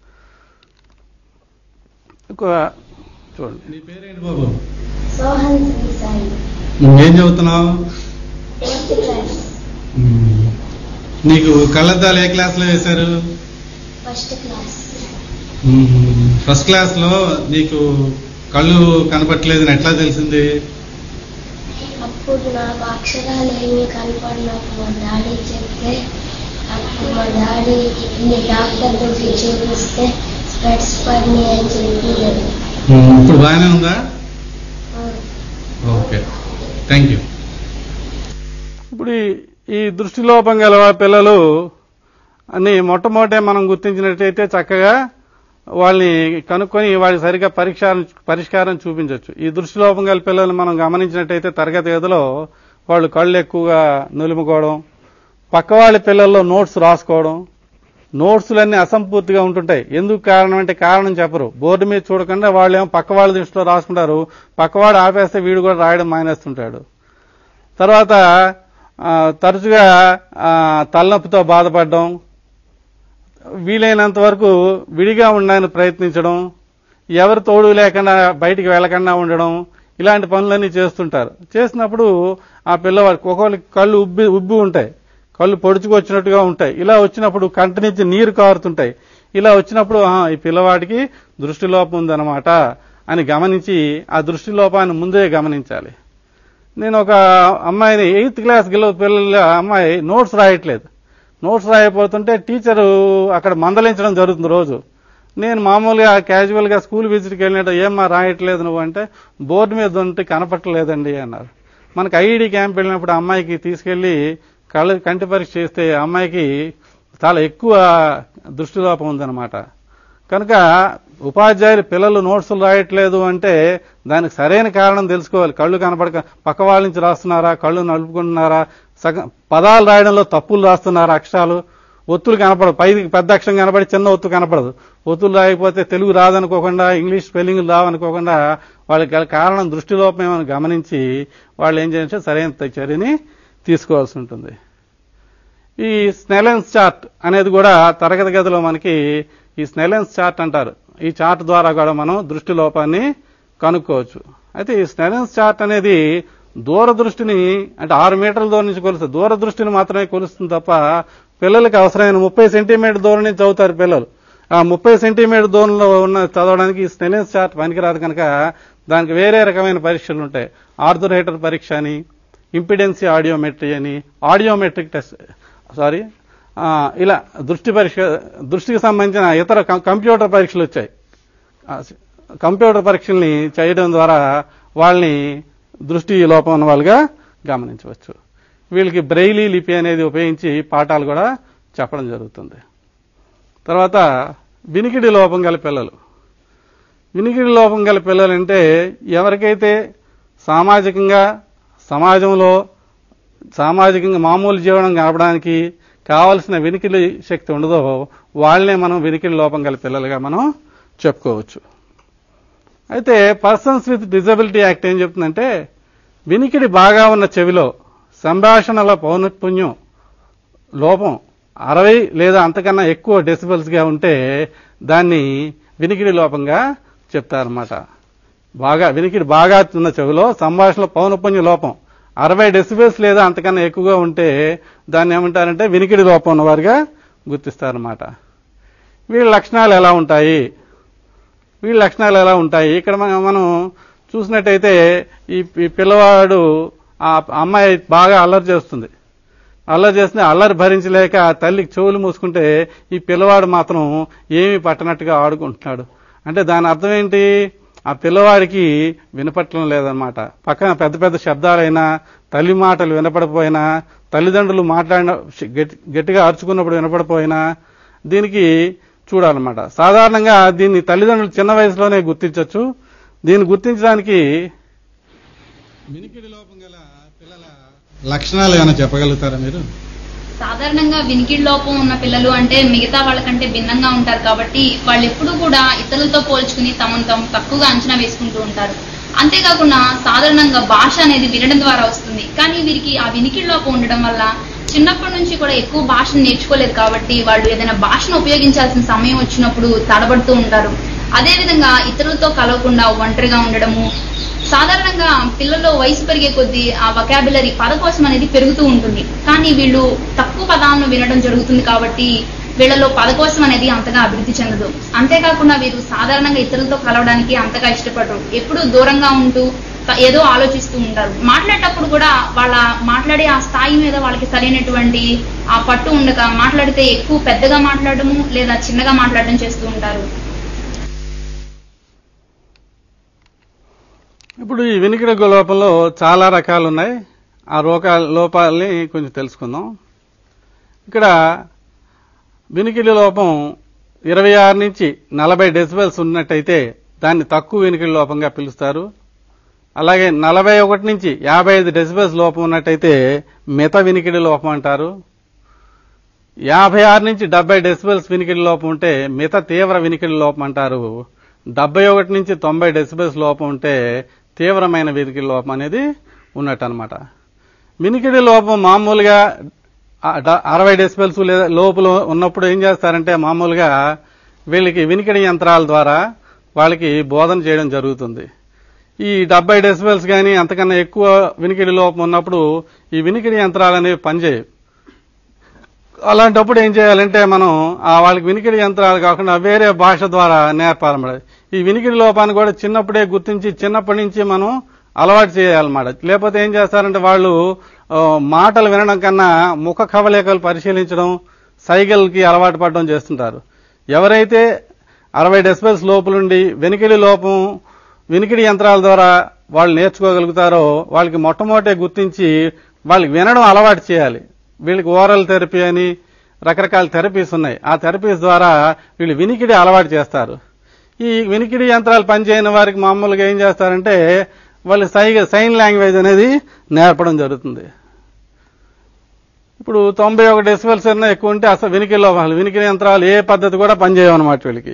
ఇంకో చూడండి నీ పేరేంటి బాబు సోహన్ శ్రీ సాయి నువ్వేం చదువుతున్నావు ఫోర్త్ క్లాస్ ఉమ్. నీకు కళ్ళద్దాలు ఏ క్లాస్ లో వేశారు first class um. First class లో నీకు కళ్ళు కనపట్లేదని ఎట్లా తెలిసింది అప్పుడు నాకు అక్షరాలు ఏమీ కనపడినప్పుడు మా డాడీ చెప్తే అప్పుడు మా డాడీ ఇన్ని డాక్టర్ దగ్గరికి చూపిస్తే స్పెట్స్ పడినాయి అని చెప్పారు ఉమ్. ఇప్పుడు బాగానే ఉందా ఓకే థ్యాంక్ యూ ఇప్పుడు ఈ- ఈ దృష్టి లోపం గల పిల్లలు అని మొట్టమొదటే మనం గుర్తించినట్టయితే చక్కగా వాళ్ళని కనుక్కొని వాడికి సరిగా పరిష్కారం పరిష్కారం చూపించవచ్చు ఈ దృష్టి లోపం గల పిల్లల్ని మనం గమనించినట్టయితే తరగతి గదిలో వాళ్ళు కళ్ళు ఎక్కువగా నులుముకోవడం పక్క వాళ్ళ పిల్లల్లో నోట్స్ రాసుకోవడం నోట్స్లన్నీ అసంపూర్తిగా ఉంటుంటాయి ఎందుకు కారణం అంటే కారణం చెప్పరు బోర్డు మీద చూడకుండా వాళ్ళు ఏమో పక్క వాళ్ళ దృష్టిలో రాసుకుంటారు పక్కవాడు ఆపేస్తే వీడు కూడా రాయడం మానేస్తుంటాడు తర్వాత ఆ, తరచుగా ఆ, తలనొప్పితో బాధపడడం వీలైనంత వరకు విడిగా ఉండడానికి ప్రయత్నించడం ఎవరు తోడు లేకుండా బయటికి వెళ్లకుండా ఉండడం ఇలాంటి పనులన్నీ చేస్తుంటారు చేసినప్పుడు ఆ పిల్లవాడికి ఒక్కొక్కరికి కళ్ళు ఉబ్బి ఉబ్బి ఉంటాయి కళ్ళు పొడుచుకొచ్చినట్టుగా ఉంటాయి ఇలా వచ్చినప్పుడు కంటి నుంచి నీరు కారుతుంటాయి ఇలా వచ్చినప్పుడు ఆహా, ఈ పిల్లవాడికి దృష్టి లోపం ఉందన్నమాట అని గమనించి ఆ దృష్టి లోపాన్ని ముందే గమనించాలి నేను ఒక అమ్మాయిని ఎయిత్ క్లాస్ గెలవ పిల్లల అమ్మాయి నోట్స్ రాయట్లేదు నోట్స్ రాయకపోతుంటే టీచరు అక్కడ మందలించడం జరుగుతుంది రోజు నేను మామూలుగా క్యాజువల్ గా స్కూల్ విజిట్కి వెళ్ళినట్టు ఏమ్మా రాయట్లేదు నువ్వు అంటే బోర్డు మీద ఉంటే కనపట్టలేదండి అన్నారు మనకు ఐఈడి క్యాంప్ వెళ్ళినప్పుడు ఆ అమ్మాయికి తీసుకెళ్లి కళ్ళ కంటి పరీక్ష చేస్తే ఆ అమ్మాయికి చాలా ఎక్కువ దృష్టిలోపం ఉందన్నమాట కనుక ఉపాధ్యాయులు పిల్లలు నోట్సులు రాయట్లేదు అంటే దానికి సరైన కారణం తెలుసుకోవాలి కళ్ళు కనపడక పక్క వాళ్ళ నుంచి రాస్తున్నారా కళ్ళు నలుపుకుంటున్నారా సగం పదాలు రాయడంలో తప్పులు రాస్తున్నారా అక్షరాలు ఒత్తులు కనపడదు పైకి పెద్ద అక్షరం కనపడి చిన్న ఒత్తు కనపడదు ఒత్తులు రాయకపోతే తెలుగు రాదనుకోకుండా ఇంగ్లీష్ స్పెల్లింగ్ రావనుకోకుండా వాళ్ళకి గల కారణం దృష్టిలోపం ఏమని గమనించి వాళ్ళు ఏం చేయాలంటే సరైన చర్యని తీసుకోవాల్సి ఉంటుంది ఈ స్నెలెన్స్ చార్ట్ అనేది కూడా తరగతి గదిలో మనకి ఈ స్నెలెన్స్ చార్ట్ అంటారు ఈ చార్ట్ ద్వారా కూడా మనం దృష్టి లోపాన్ని కనుక్కోవచ్చు అయితే ఈ స్నెలెన్స్ చార్ట్ అనేది దూరదృష్టిని అంటే ఆరు మీటర్ల దూరం నుంచి కొలుస్తుంది దూరదృష్టిని మాత్రమే కొలుస్తుంది తప్ప పిల్లలకి అవసరమైన ముప్పై సెంటీమీటర్ దూరం నుంచి చదువుతారు పిల్లలు ఆ ముప్పై సెంటీమీటర్ దూరంలో ఉన్న చదవడానికి ఈ స్నెలెన్స్ చార్ట్ పనికిరాదు కనుక దానికి వేరే రకమైన పరీక్షలు ఉంటాయి ఆర్థోరేటర్ పరీక్ష అని ఇంపిడెన్సీ ఆడియోమెట్రీ అని ఆడియోమెట్రిక్ టెస్ట్ సారీ ఆ, ఇలా దృష్టి పరీక్ష దృష్టికి సంబంధించిన ఇతర కం- కంప్యూటర్ పరీక్షలు వచ్చాయి ఆ, కంప్యూటర్ పరీక్షల్ని చేయడం ద్వారా వాళ్ళని దృష్టి లోపం ఉన్న వాళ్ళుగా గమనించవచ్చు వీళ్ళకి బ్రెయిలీ లిపి అనేది ఉపయోగించి పాఠాలు కూడా చెప్పడం జరుగుతుంది తర్వాత వినికిడి లోపం గల పిల్లలు వినికిడి లోపం గల పిల్లలంటే ఎవరికైతే సామాజికంగా సమాజంలో సామాజికంగా మామూలు జీవనం గడపడానికి కావలసిన వినికిడి శక్తి ఉండదో వాళ్ళనే మనం వినికిడి లోపం గల పిల్లలుగా మనం చెప్పుకోవచ్చు అయితే పర్సన్స్ విత్ డిజబిలిటీ యాక్ట్ ఏం చెప్తుందంటే వినికిడి బాగా ఉన్న చెవిలో సంభాషణల పౌనఃపుణ్యం లోపం అరవై లేదా అంతకన్నా ఎక్కువ డెసిబల్స్ గా ఉంటే దాన్ని వినికిడి లోపంగా చెప్తారన్నమాట బాగా వినికిడి బాగా ఉన్న చెవిలో సంభాషణ పౌనఃపుణ్య లోపం అరవై డెసిబల్స్ లేదా అంతకన్నా ఎక్కువగా ఉంటే దాన్ని ఏమంటారంటే వినికిడి లోపం ఉన్నవారుగా గుర్తిస్తారన్నమాట వీళ్ళ లక్షణాలు ఎలా ఉంటాయి వీళ్ళ లక్షణాలు ఎలా ఉంటాయి ఇక్కడ మనం మనం చూసినట్టయితే ఈ ఈ పిల్లవాడు ఆ అమ్మాయి బాగా అల్లరి చేస్తుంది అల్లరి చేస్తే అల్లరి భరించలేక ఆ తల్లికి చెవులు మూసుకుంటే ఈ పిల్లవాడు మాత్రం ఏమీ పట్టనట్టుగా ఆడుకుంటున్నాడు అంటే దాని అర్థం ఏంటి ఆ పిల్లవాడికి వినపట్టడం లేదన్నమాట పక్కన పెద్ద పెద్ద శబ్దాలైనా తల్లి మాటలు వినపడపోయినా తల్లిదండ్రులు మాట్లాడిన గట్టి- గట్టిగా అరుచుకున్నప్పుడు వినపడపోయినా దీనికి చూడాలన్నమాట సాధారణంగా దీన్ని తల్లిదండ్రులు చిన్న వయసులోనే గుర్తించవచ్చు దీన్ని గుర్తించడానికి వినికిడి లోపం గల పిల్లల లక్షణాలు ఏమైనా చెప్పగలుగుతారా మీరు సాధారణంగా వినికిడి లోపం ఉన్న పిల్లలు అంటే మిగతా వాళ్ళకంటే భిన్నంగా ఉంటారు కాబట్టి వాళ్ళు ఎప్పుడూ కూడా ఇతరులతో పోల్చుకుని తమను తాము తక్కువగా అంచనా వేసుకుంటూ ఉంటారు అంతేకాకుండా సాధారణంగా భాష అనేది వినడం ద్వారా వస్తుంది కానీ వీరికి ఆ వినికిడి లోపం ఉండడం వల్ల చిన్నప్పటి నుంచి కూడా ఎక్కువ భాషను నేర్చుకోలేదు కాబట్టి వాళ్ళు ఏదైనా భాషను ఉపయోగించాల్సిన సమయం వచ్చినప్పుడు తడబడుతూ ఉంటారు అదేవిధంగా ఇతరులతో కలవకుండా ఒంటరిగా ఉండడము సాధారణంగా పిల్లల్లో వయసు పెరిగే కొద్దీ ఆ వకాబులరీ పదకోశం అనేది పెరుగుతూ ఉంటుంది కానీ వీళ్ళు తక్కువ పదాలను వినడం జరుగుతుంది కాబట్టి వీళ్ళలో పదకోశం అనేది అంతగా అభివృద్ధి చెందదు అంతేకాకుండా వీరు సాధారణంగా ఇతరులతో కలవడానికి అంతగా ఇష్టపడరు ఎప్పుడూ దూరంగా ఉంటూ త- ఏదో ఆలోచిస్తూ ఉంటారు మాట్లాడేటప్పుడు కూడా వాళ్ళ మాట్లాడే ఆ స్థాయి మీద వాళ్ళకి సరైనటువంటి ఆ పట్టు ఉండక మాట్లాడితే ఎక్కువ పెద్దగా మాట్లాడము లేదా చిన్నగా మాట్లాడడం చేస్తూ ఉంటారు ఇప్పుడు ఈ వినికిడి లోపంలో చాలా రకాలు ఉన్నాయి ఆ రోగ లోపాలని కొంచెం తెలుసుకుందాం ఇక్కడ వినికిడి లోపం ఇరవై ఆరు నుంచి నలభై డెసిబెల్స్ ఉన్నట్టయితే దాన్ని తక్కువ వినికిడి లోపంగా పిలుస్తారు అలాగే నలభై ఒకటి నుంచి యాభై ఐదు డెసిబెల్స్ లోపం ఉన్నట్టయితే మిత వినికిడి లోపం అంటారు యాభై ఆరు నుంచి డెబ్బై డెసిబెల్స్ వినికిడి లోపం ఉంటే మిత తీవ్ర వినికిడి లోపం అంటారు డెబ్బై ఒకటి నుంచి తొంభై డెసిబెల్స్ లోపం ఉంటే తీవ్రమైన వినికిడి లోపం అనేది ఉన్నట్టు అనమాట వినికిడి లోపం మామూలుగా ఆ డ- అరవై డెసిబెల్స్ లేదా లోపల ఉన్నప్పుడు ఏం చేస్తారంటే మామూలుగా వీళ్ళకి వినికిడి యంత్రాల ద్వారా వాళ్ళకి బోధన చేయడం జరుగుతుంది ఈ డెబ్బై డెసిబెల్స్ కానీ అంతకన్నా ఎక్కువ వినికిడి లోపం ఉన్నప్పుడు ఈ వినికిడి యంత్రాలు అనేవి పనిచేయవు అలాంటప్పుడు ఏం చేయాలంటే మనం ఆ వాళ్ళకి వినికిడి యంత్రాలు కాకుండా వేరే భాష ద్వారా నేర్పాలన్నమాట ఈ వినికిడి లోపాన్ని కూడా చిన్నప్పుడే గుర్తించి చిన్నప్పటి నుంచి మనం అలవాటు చేయాలన్నమాట లేకపోతే ఏం చేస్తారంటే వాళ్ళు ఆ, మాటలు వినడం కన్నా ముఖ కవలికలు పరిశీలించడం సైకిల్కి అలవాటు పడడం చేస్తుంటారు ఎవరైతే అరవై డెసిబెల్స్ లోపలుండి వెనికిడి లోపం వినికిడి యంత్రాల ద్వారా వాళ్ళు నేర్చుకోగలుగుతారో వాళ్ళకి మొట్టమొదటే గుర్తించి వాళ్ళకి వినడం అలవాటు చేయాలి వీళ్ళకి ఓరల్ థెరపీ అని రకరకాల థెరపీస్ ఉన్నాయి ఆ థెరపీస్ ద్వారా వీళ్ళు వినికిడి అలవాటు చేస్తారు ఈ వినికిడి యంత్రాలు పనిచేయని వారికి మామూలుగా ఏం చేస్తారంటే వాళ్ళు సైగ సైన్ లాంగ్వేజ్ అనేది నేర్పడం జరుగుతుంది ఇప్పుడు తొంభై ఒక డెసిబెల్స్ అన్నా ఎక్కువ ఉంటే అసలు వినికిడిలో వాళ్ళు వినికిడి యంత్రాలు ఏ పద్ధతి కూడా పనిచేయమన్నమాట వీళ్ళకి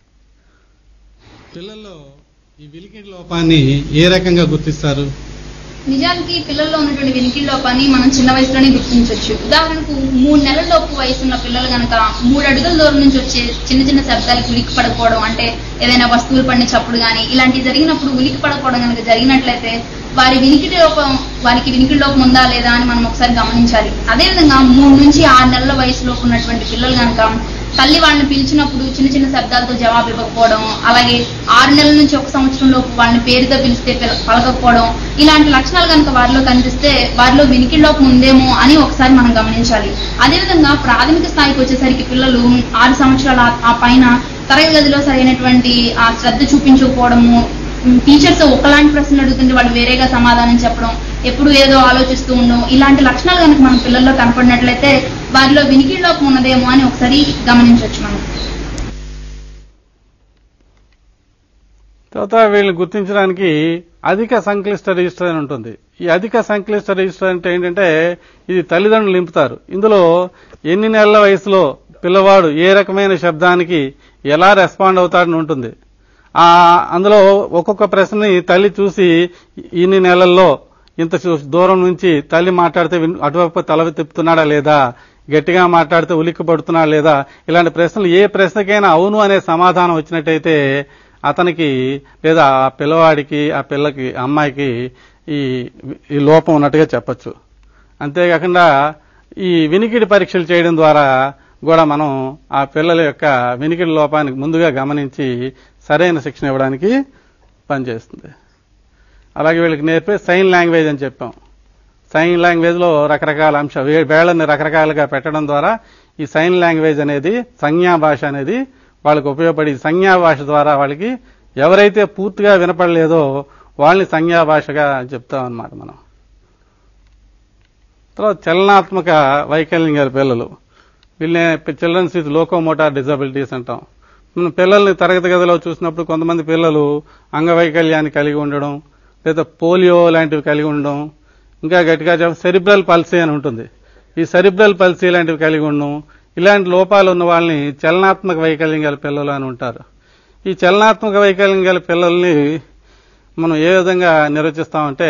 పిల్లల్లో ఈ వినికిడి లోపాన్ని ఏ రకంగా గుర్తిస్తారు నిజానికి పిల్లల్లో ఉన్నటువంటి వినికిడి లోపాన్ని మనం చిన్న వయసులోనే గుర్తించవచ్చు ఉదాహరణకు మూడు నెలల లోపు వయసున్న పిల్లలు గనక మూడు అడుగుల దూరం నుంచి వచ్చే చిన్న చిన్న శబ్దాలకు ఉలిక్కి పడకపోవడం అంటే ఏదైనా వస్తువులు పడిన చప్పుడు కానీ ఇలాంటివి జరిగినప్పుడు ఉలిక్కి పడకపోవడం కనుక జరిగినట్లయితే వారి వినికిడి లోపం వారికి వినికిడి లోపం ఉందా లేదా అని మనం ఒకసారి గమనించాలి అదేవిధంగా మూడు నుంచి ఆరు నెలల వయసులోపు ఉన్నటువంటి పిల్లలు కనుక తల్లి వాళ్ళని పిలిచినప్పుడు చిన్న చిన్న శబ్దాలతో జవాబు ఇవ్వకపోవడం అలాగే ఆరు నెలల నుంచి ఒక సంవత్సరం లోపు వాళ్ళని పేరుతో పిలిస్తే పిల- పలకకపోవడం ఇలాంటి లక్షణాలు కనుక వారిలో కనిపిస్తే వారిలో వినికిడిలోపు ఉందేమో అని ఒకసారి మనం గమనించాలి అదేవిధంగా ప్రాథమిక స్థాయికి వచ్చేసరికి పిల్లలు ఆరు సంవత్సరాల ఆ- ఆ పైన తరగతి గదిలో సరైనటువంటి ఆ శ్రద్ధ చూపించకపోవడము ఉమ్, టీచర్స్ ఒకలాంటి ప్రశ్నలు అడుగుతుంటే వాళ్ళు వేరేగా సమాధానం చెప్పడం ఎప్పుడు ఏదో ఆలోచిస్తూ ఉండడం ఇలాంటి లక్షణాలు కనుక మన పిల్లల్లో కనపడినట్లయితే వారిలో వినికిడి లోపం ఉన్నదేమో అని ఒకసారి గమనించవచ్చు మనం తర్వాత వీళ్ళని గుర్తించడానికి అధిక సంక్లిష్ట రిజిస్టర్ అని ఉంటుంది ఈ అధిక సంక్లిష్ట రిజిస్టర్ అంటే ఏంటంటే ఇది తల్లిదండ్రులు నింపుతారు ఇందులో ఎన్ని నెలల వయసులో పిల్లవాడు ఏ రకమైన శబ్దానికి ఎలా రెస్పాండ్ అవుతాడని ఉంటుంది ఆ అందులో ఒక్కొక్క ప్రశ్నని తల్లి చూసి ఇన్ని నెలల్లో ఇంత చూ- దూరం నుంచి తల్లి మాట్లాడితే విన్- అటువైపు తల తిప్పుతున్నాడా లేదా గట్టిగా మాట్లాడితే ఉలిక్కి పడుతున్నాడా లేదా ఇలాంటి ప్రశ్నలు ఏ ప్రశ్నకైనా అవును అనే సమాధానం వచ్చినట్టయితే అతనికి లేదా ఆ పిల్లవాడికి ఆ పిల్లకి ఆ అమ్మాయికి ఈ ఈ లోపం ఉన్నట్టుగా చెప్పొచ్చు అంతేకాకుండా ఈ వినికిడి పరీక్షలు చేయడం ద్వారా కూడా మనం ఆ పిల్లల యొక్క వినికిడి లోపానికి ముందుగా గమనించి సరైన శిక్షణ ఇవ్వడానికి పనిచేస్తుంది అలాగే వీళ్ళకి నేర్పే సైన్ లాంగ్వేజ్ అని చెప్పాం సైన్ లాంగ్వేజ్ లో రకరకాల అంశ వే- వేళ్ళని రకరకాలుగా పెట్టడం ద్వారా ఈ సైన్ లాంగ్వేజ్ అనేది సంజ్ఞా భాష అనేది వాళ్ళకి ఉపయోగపడి ఈ సంజ్ఞా భాష ద్వారా వాళ్ళకి ఎవరైతే పూర్తిగా వినపడలేదో వాళ్ళని సంజ్ఞా భాషగా చెప్తాం అన్నమాట మనం తర్వాత చలనాత్మక వైకల్యం గల పిల్లలు వీళ్ళని చిల్డ్రన్స్ విత్ లోకోమోటార్ డిజబిలిటీస్ అంటాం మనం పిల్లల్ని తరగతి గదిలో చూసినప్పుడు కొంతమంది పిల్లలు అంగవైకల్యాన్ని కలిగి ఉండడం లేదా పోలియో లాంటివి కలిగి ఉండడం ఇంకా గట్టిగా చెప్ప సెరిబ్రల్ పల్సీ అని ఉంటుంది ఈ సెరిబ్రల్ పల్సీ లాంటివి కలిగి ఉండడం ఇలాంటి లోపాలు ఉన్న వాళ్ళని చలనాత్మక వైకల్యం గల పిల్లలు అని ఉంటారు ఈ చలనాత్మక వైకల్యం గల పిల్లల్ని మనం ఏ విధంగా నిర్వచిస్తామంటే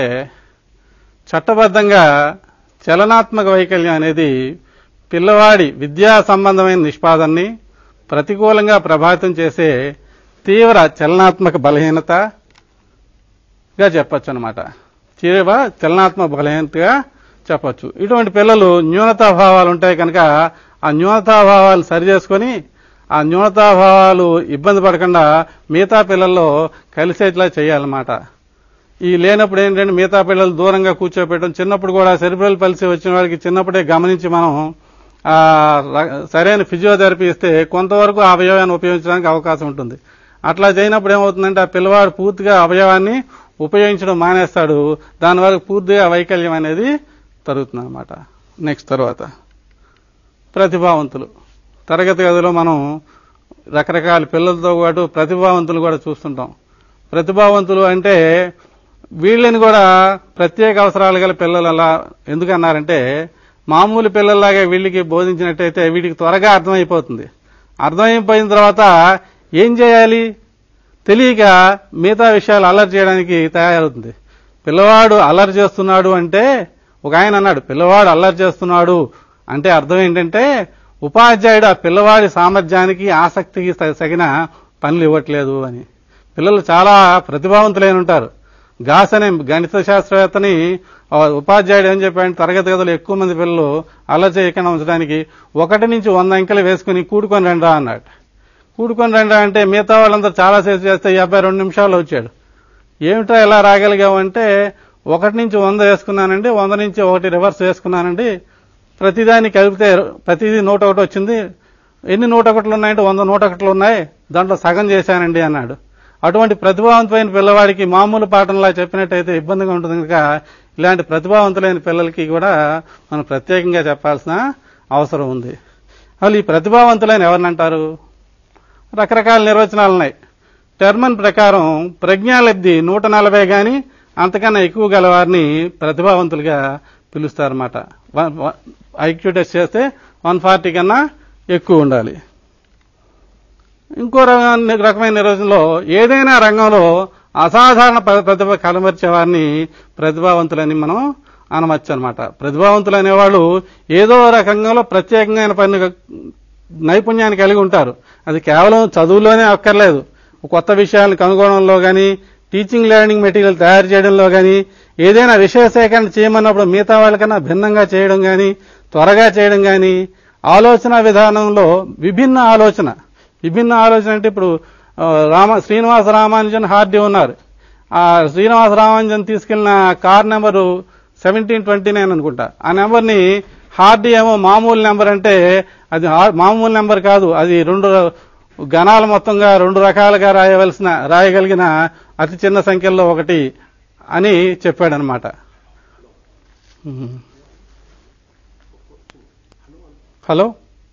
చట్టబద్ధంగా చలనాత్మక వైకల్యం అనేది పిల్లవాడి విద్యా సంబంధమైన నిష్పాదనని ప్రతికూలంగా ప్రభావితం చేసే తీవ్ర చలనాత్మక బలహీనతగా చెప్పొచ్చు అనమాట తీవ్ర చలనాత్మక బలహీనతగా చెప్పొచ్చు ఇటువంటి పిల్లలు న్యూనతాభావాలు ఉంటాయి కనుక ఆ న్యూనతాభావాలు సరి చేసుకొని ఆ న్యూనతాభావాలు ఇబ్బంది పడకుండా మిగతా పిల్లల్లో కలిసేట్లా చేయాలన్నమాట ఈ లేనప్పుడు ఏంటంటే మిగతా పిల్లలు దూరంగా కూర్చోబెట్టడం చిన్నప్పుడు కూడా సెరిబ్రల్ పల్సీ వచ్చిన వాడికి చిన్నప్పుడే గమనించి మనం ఆ ర- సరైన ఫిజియోథెరపీ ఇస్తే కొంతవరకు ఆ అవయవాన్ని ఉపయోగించడానికి అవకాశం ఉంటుంది అట్లా చేయనప్పుడు ఏమవుతుందంటే ఆ పిల్లవాడు పూర్తిగా అవయవాన్ని ఉపయోగించడం మానేస్తాడు దానివల్ల పూర్తిగా వైకల్యం అనేది జరుగుతుంది అనమాట నెక్స్ట్ తర్వాత ప్రతిభావంతులు తరగతి గదిలో మనం రకరకాల పిల్లలతో పాటు ప్రతిభావంతులు కూడా చూస్తుంటాం ప్రతిభావంతులు అంటే వీళ్ళని కూడా ప్రత్యేక అవసరాలు గల పిల్లలు అలా ఎందుకు అన్నారంటే మామూలు పిల్లల్లాగా వీళ్ళకి బోధించినట్టయితే వీటికి త్వరగా అర్థమైపోతుంది అర్థమైపోయిన తర్వాత ఏం చేయాలి తెలియక మిగతా విషయాలు అల్లరి చేయడానికి తయారవుతుంది పిల్లవాడు అల్లరి చేస్తున్నాడు అంటే ఒక ఆయన అన్నాడు పిల్లవాడు అల్లరి చేస్తున్నాడు అంటే అర్థం ఏంటంటే ఉపాధ్యాయుడు ఆ పిల్లవాడి సామర్థ్యానికి ఆసక్తికి తగ- తగిన పనులు ఇవ్వట్లేదు అని పిల్లలు చాలా ప్రతిభావంతులైన ఉంటారు గాస్ అనే గణిత శాస్త్రవేత్తని ఆ ఉపాధ్యాయుడు ఏం చెప్పాడు తరగతి గదిలో ఎక్కువ మంది పిల్లలు అల్లరి చేయకుండా ఉంచడానికి ఒకటి నుంచి వంద అంకెలు వేసుకుని కూడుకొని రండా అన్నాడు కూడుకొని రండా అంటే మిగతా వాళ్ళందరూ చాలాసేపు చేస్తే ఈ అబ్బాయి రెండు నిమిషాల్లో వచ్చాడు ఏమిటో ఎలా రాగలిగామంటే ఒకటి నుంచి వంద వేసుకున్నానండి వంద నుంచి ఒకటి రివర్స్ వేసుకున్నానండి ప్రతిదాన్ని కలిపితే ప్రతిదీ నూట ఒకటి వచ్చింది ఎన్ని నూట ఒకట్లు ఉన్నాయంటే వంద నూట ఒకట్లు ఉన్నాయి దాంట్లో సగం చేశానండి అన్నాడు అటువంటి ప్రతిభావంతమైన పిల్లవాడికి మామూలు పాఠంలా చెప్పినట్టయితే ఇబ్బందిగా ఉంటుంది కనుక ఇలాంటి ప్రతిభావంతులైన పిల్లలకి కూడా మనం ప్రత్యేకంగా చెప్పాల్సిన అవసరం ఉంది అసలు ఈ ప్రతిభావంతులైన ఎవరినంటారు రకరకాల నిర్వచనాలు ఉన్నాయి టెర్మన్ ప్రకారం ప్రజ్ఞాలబ్ధి నూట నలభై గాని అంతకన్నా ఎక్కువ గల వారిని ప్రతిభావంతులుగా పిలుస్తారన్నమాట ఐక్యూ టెస్ట్ చేస్తే వన్ ఫార్టీ కన్నా ఎక్కువ ఉండాలి ఇంకో రకమైన రకమైన నిర్వచనంలో ఏదైనా రంగంలో అసాధారణ ప్ర- ప్రతిభ కనబరిచే వారిని ప్రతిభావంతులని మనం అనవచ్చు అనమాట ప్రతిభావంతులు అనేవాళ్ళు ఏదో రకంగా ప్రత్యేకమైన పని నైపుణ్యాన్ని కలిగి ఉంటారు అది కేవలం చదువులోనే అక్కర్లేదు కొత్త విషయాలను కనుగొనడంలో కానీ టీచింగ్ లెర్నింగ్ మెటీరియల్ తయారు చేయడంలో కానీ ఏదైనా విషయ సేకరణ చేయమన్నప్పుడు మిగతా వాళ్ళకన్నా భిన్నంగా చేయడం కానీ త్వరగా చేయడం కానీ ఆలోచన విధానంలో విభిన్న ఆలోచన విభిన్న ఆలోచన అంటే ఇప్పుడు ఆ, రామ శ్రీనివాస రామానుజన్ హార్డీ ఉన్నారు ఆ శ్రీనివాస రామానుజన్ తీసుకెళ్లిన car number seventeen twenty nine అనుకుంటా ఆ నెంబర్ని హార్డీ ఏమో మామూలు నెంబర్ అంటే అది హా- మామూలు నెంబర్ కాదు అది రెండు గణాలు మొత్తంగా రెండు రకాలుగా రాయవలసిన రాయగలిగిన అతి చిన్న సంఖ్యల్లో ఒకటి అని చెప్పాడనమాట ఉమ్. హలో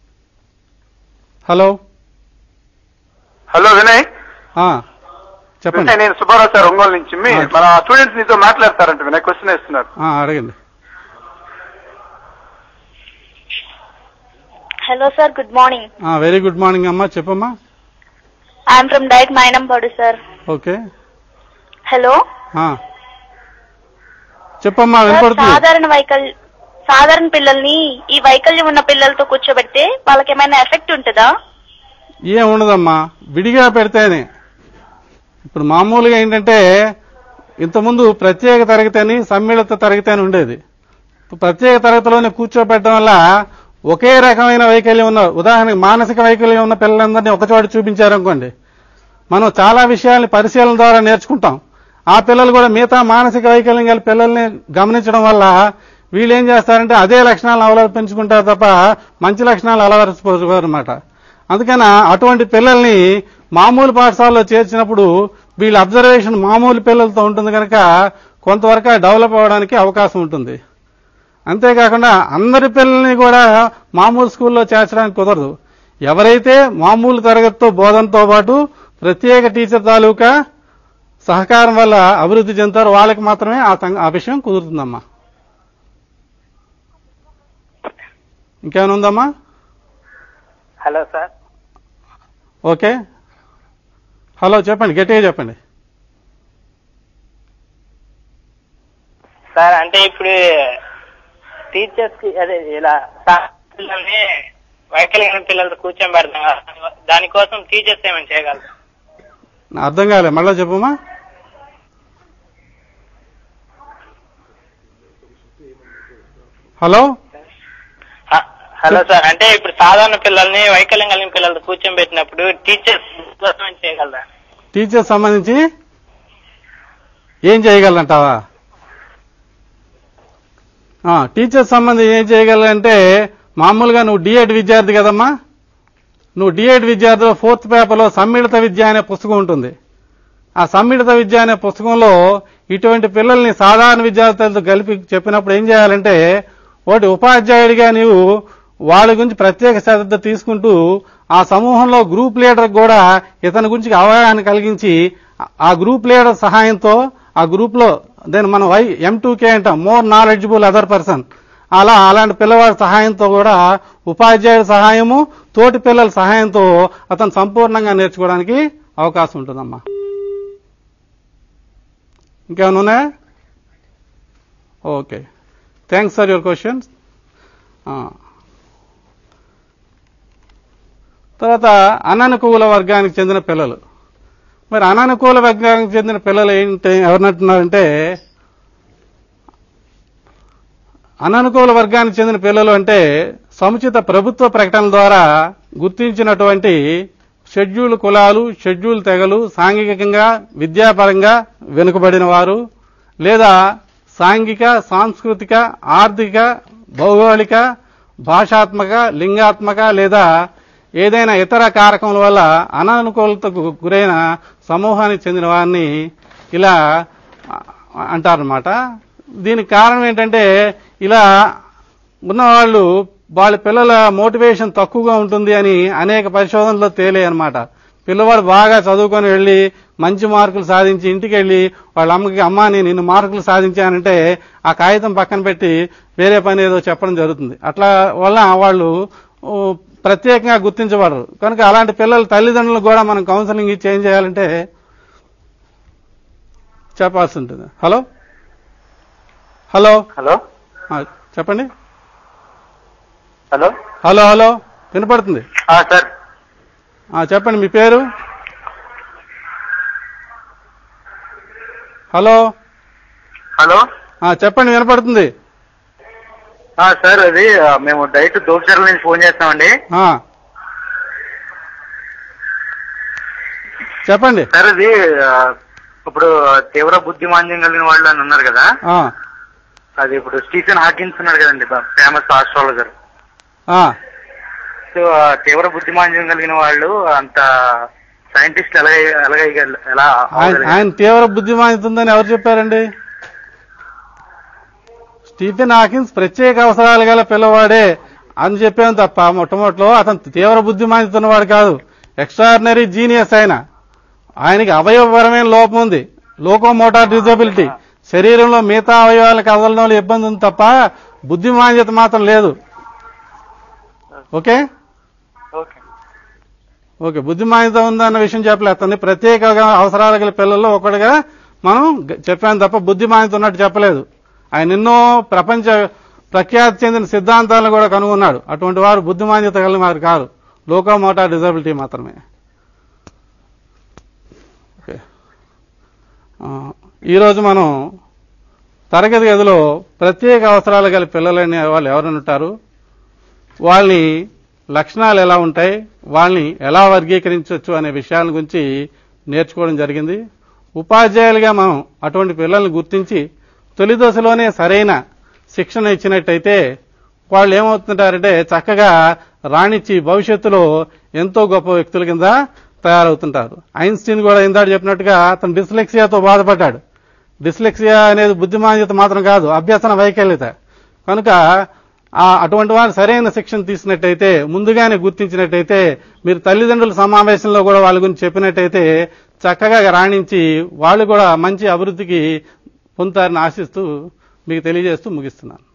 హలో హలో వినయ్ ఆ, చెప్పండి వినయ్ నేను సుబ్బారావు సార్ ఒంగోలు నుంచి మీ ఆ. మన స్టూడెంట్స్ నీతో మాట్లాడతారంట వినయ్ క్వశ్చన్ ఇస్తున్నారు ఆ, అడగండి hello sir good morning very good morning అమ్మా చెప్పమ్మా I'm from DIET Mainampadu sir okay hello ఆ. చెప్పమ్మా సార్, వినపడుతుంది సాధారణ వైకల్యం సాధారణ పిల్లల్ని ఈ వైకల్యం ఉన్న పిల్లలతో కూర్చోబెడితే వాళ్ళకి ఏమైనా ఎఫెక్ట్ ఉంటుందా ఏం ఉండదమ్మా విడిగా పెడితేనే ఇప్పుడు మామూలుగా ఏంటంటే ఇంతకుముందు ప్రత్యేక తరగతి అని సమ్మిళిత తరగతి అని ఉండేది ఇప్పుడు ప్రత్యేక తరగతిలోనే కూర్చోబెట్టడం వల్ల ఒకే రకమైన వైకల్యం ఉన్న ఉదాహరణకి మానసిక వైకల్యం ఉన్న పిల్లలందరినీ ఒకచోట చూపించారనుకోండి మనం చాలా విషయాల్ని పరిశీలన ద్వారా నేర్చుకుంటాం ఆ పిల్లలు కూడా మిగతా మానసిక వైకల్యం గల పిల్లల్ని గమనించడం వల్ల వీళ్ళు ఏం చేస్తారంటే అదే లక్షణాలను అవలంబించుకుంటారు తప్ప మంచి లక్షణాలు అలవరుచుకోరు అనమాట అందుకని అటువంటి పిల్లల్ని మామూలు పాఠశాలలో చేర్చినప్పుడు వీళ్ళ అబ్జర్వేషన్ మామూలు పిల్లలతో ఉంటుంది కనుక కొంతవరకు డెవలప్ అవ్వడానికి అవకాశం ఉంటుంది అంతేకాకుండా అందరి పిల్లల్ని కూడా మామూలు స్కూల్లో చేర్చడానికి కుదరదు ఎవరైతే మామూలు తరగతితో బోధనతో పాటు ప్రత్యేక టీచర్ తాలూకా సహకారం వల్ల అభివృద్ధి చెందుతారో వాళ్ళకి మాత్రమే ఆ సం- ఆ విషయం కుదురుతుందమ్మా ఇంకేమైనా ఉందమ్మా హలో సార్ ఓకే హలో చెప్పండి గట్టిగా చెప్పండి సార్ అంటే ఇప్పుడు టీచర్స్ కి అదే ఇలా సా- పిల్లల్ని వైకల్యం పిల్లలతో కూర్చొని పెడతాం కదా, దానికోసం టీచర్స్ ఏమైనా చేయగలరు నా అర్థం కాలే మళ్ళా చెప్పమ్మా హలో హ- హలో సార్ అంటే ఇప్పుడు సాధారణ పిల్లల్ని వైకల్యం కలిగిన పిల్లలతో కూర్చొని పెట్టినప్పుడు టీచర్స్ కోసం ఏమైనా చేయగలరా టీచర్ సంబంధించి ఏం చేయగలంటావా ఆ, టీచర్ సంబంధించి ఏం చేయగలంటే మామూలుగా నువ్వు డిఎడ్ విద్యార్థి కదమ్మా నువ్వు డిఎడ్ విద్యార్థిలో ఫోర్త్ పేపర్లో సమ్మిళిత విద్య అనే పుస్తకం ఉంటుంది ఆ సమ్మిళిత విద్య అనే పుస్తకంలో ఇటువంటి పిల్లల్ని సాధారణ విద్యార్థులతో కలిపి చెప్పినప్పుడు ఏం చేయాలంటే ఒకటి ఉపాధ్యాయుడిగా నీవు వాళ్ళ గురించి ప్రత్యేక శ్రద్ధ తీసుకుంటూ ఆ సమూహంలో గ్రూప్ లీడర్ కూడా ఇతని గురించి అవగాహన కలిగించి ఆ గ్రూప్ లీడర్ సహాయంతో ఆ గ్రూప్ లో దాన్ని మనం వై ఎం కే అంటాం మోర్ నాలెడ్జబుల్ అదర్ పర్సన్ అలా అలాంటి పిల్లవాడి సహాయంతో కూడా ఉపాధ్యాయుడి సహాయము తోటి పిల్లల సహాయంతో అతను సంపూర్ణంగా నేర్చుకోవడానికి అవకాశం ఉంటుందమ్మా ఇంకేమైనా ఉన్నాయా okay thanks for your questions తర్వాత అననుకూల వర్గానికి చెందిన పిల్లలు మరి అననుకూల వర్గానికి చెందిన పిల్లలు ఏంటి ఎవరినంటున్నారంటే అననుకూల వర్గానికి చెందిన పిల్లలు అంటే సముచిత ప్రభుత్వ ప్రకటనల ద్వారా గుర్తించినటువంటి షెడ్యూల్ కులాలు షెడ్యూల్ తెగలు సాంఘికంగా విద్యాపరంగా వెనుకబడిన వారు లేదా సాంఘిక సాంస్కృతిక ఆర్థిక భౌగోళిక భాషాత్మక లింగాత్మక లేదా ఏదైనా ఇతర కారకముల వల్ల అనానుకూలతకు గురైన సమూహానికి చెందిన వారిని ఇలా అంటారనమాట దీనికి కారణం ఏంటంటే ఇలా ఉన్నవాళ్ళు వాళ్ళ పిల్లల మోటివేషన్ తక్కువగా ఉంటుంది అని అనేక పరిశోధనలో తేలే అనమాట పిల్లవాడు బాగా చదువుకొని వెళ్ళి మంచి మార్కులు సాధించి ఇంటికి వెళ్ళి వాళ్ళ అమ్మకి అమ్మ నేను ఇన్ని మార్కులు సాధించానంటే ఆ కాగితం పక్కన పెట్టి వేరే పని ఏదో చెప్పడం జరుగుతుంది అట్లా వల్ల వాళ్ళు ఓ, ప్రత్యేకంగా గుర్తించబడరు కనుక అలాంటి పిల్లల తల్లిదండ్రులకు కూడా మనం కౌన్సిలింగ్ ఇచ్చి ఏం చేయాలంటే చెప్పాల్సి ఉంటుంది హలో హలో హలో ఆ, చెప్పండి హలో హలో హలో వినపడుతుంది ఆ, సార్ ఆ, చెప్పండి మీ పేరు హలో హలో ఆ, చెప్పండి వినపడుతుంది ఆ, సార్ అది ఆ, మేము డైట్ దోపచర్ల నుంచి ఫోన్ చేస్తామండి ఆ. చెప్పండి సార్ అది ఆ, ఇప్పుడు తీవ్ర బుద్ధిమాంద్యం కలిగిన వాళ్ళు అని ఉన్నారు కదా ఆ, అది ఇప్పుడు స్టీఫెన్ హాకిన్స్ ఉన్నారు కదండి ఫేమస్ ఆస్ట్రాలజర్ ఆ. సో ఆ తీవ్ర బుద్ధిమాంద్యం కలిగిన వాళ్ళు అంత సైంటిస్ట్ ఎలా ఎలాగ ఎలా ఆయన అవగలిగారు? ఆయన తీవ్ర బుద్ధిమానిత ఉందని ఎవరు చెప్పారండి స్టీఫెన్ హాకిన్స్ ప్రత్యేక అవసరాలు గల పిల్లవాడే అని చెప్పాను తప్ప మొట్టమొదటిలో అతను తీవ్ర బుద్ధిమానిత ఉన్నవాడు కాదు ఎక్స్ట్రాడినరీ జీనియస్ ఆయన ఆయనకి అవయవపరమైన లోపం ఉంది లోకోమోటార్ డిజబిలిటీ శరీరంలో మిగతా అవయవాలు కదలడంలో ఇబ్బంది ఉంది తప్ప బుద్ధిమాన్యత మాత్రం లేదు ఓకే ఓకే ఓకే బుద్ధిమానిత ఉందన్న విషయం చెప్పలేదు అతన్ని ప్రత్యేక అవసరాలు గల పిల్లల్లో ఒకటిగా మనం గ- చెప్పాను తప్ప బుద్ధిమానిత ఉన్నట్టు చెప్పలేదు ఆయన ఎన్నో ప్రపంచ ప్రఖ్యాతి చెందిన సిద్ధాంతాలను కూడా కనుగొన్నాడు అటువంటి వారు బుద్ధిమాన్యత కలిగిన వారు కాదు లోకోమోటార్ డిజబిలిటీ మాత్రమే ఓకే ఆ, ఈరోజు మనం తరగతి గదిలో ప్రత్యేక అవసరాలు గల పిల్లలనే వాళ్ళు ఎవరైనా ఉంటారు వాళ్ళని లక్షణాలు ఎలా ఉంటాయి వాళ్ళని ఎలా వర్గీకరించవచ్చు అనే విషయాల గురించి నేర్చుకోవడం జరిగింది ఉపాధ్యాయులుగా మనం అటువంటి పిల్లల్ని గుర్తించి తొలి దశలోనే సరైన శిక్షణ ఇచ్చినట్టయితే వాళ్ళు ఏమవుతుంటారంటే చక్కగా రాణించి భవిష్యత్తులో ఎంతో గొప్ప వ్యక్తుల కింద తయారవుతుంటారు ఐన్స్టీన్ కూడా ఇందాక చెప్పినట్టుగా అతను డిస్లెక్సియాతో బాధపడ్డాడు డిస్లెక్సియా అనేది బుద్ధిమాన్యత మాత్రం కాదు అభ్యసన వైకల్యత కనుక ఆ అటువంటి వారు సరైన శిక్షణ తీసినట్టయితే ముందుగానే గుర్తించినట్టయితే మీరు తల్లిదండ్రుల సమావేశంలో కూడా వాళ్ళ గురించి చెప్పినట్టయితే చక్కగా రాణించి వాళ్ళు కూడా మంచి అభివృద్ధికి పొందుతారని ఆశిస్తూ మీకు తెలియజేస్తూ ముగిస్తున్నాను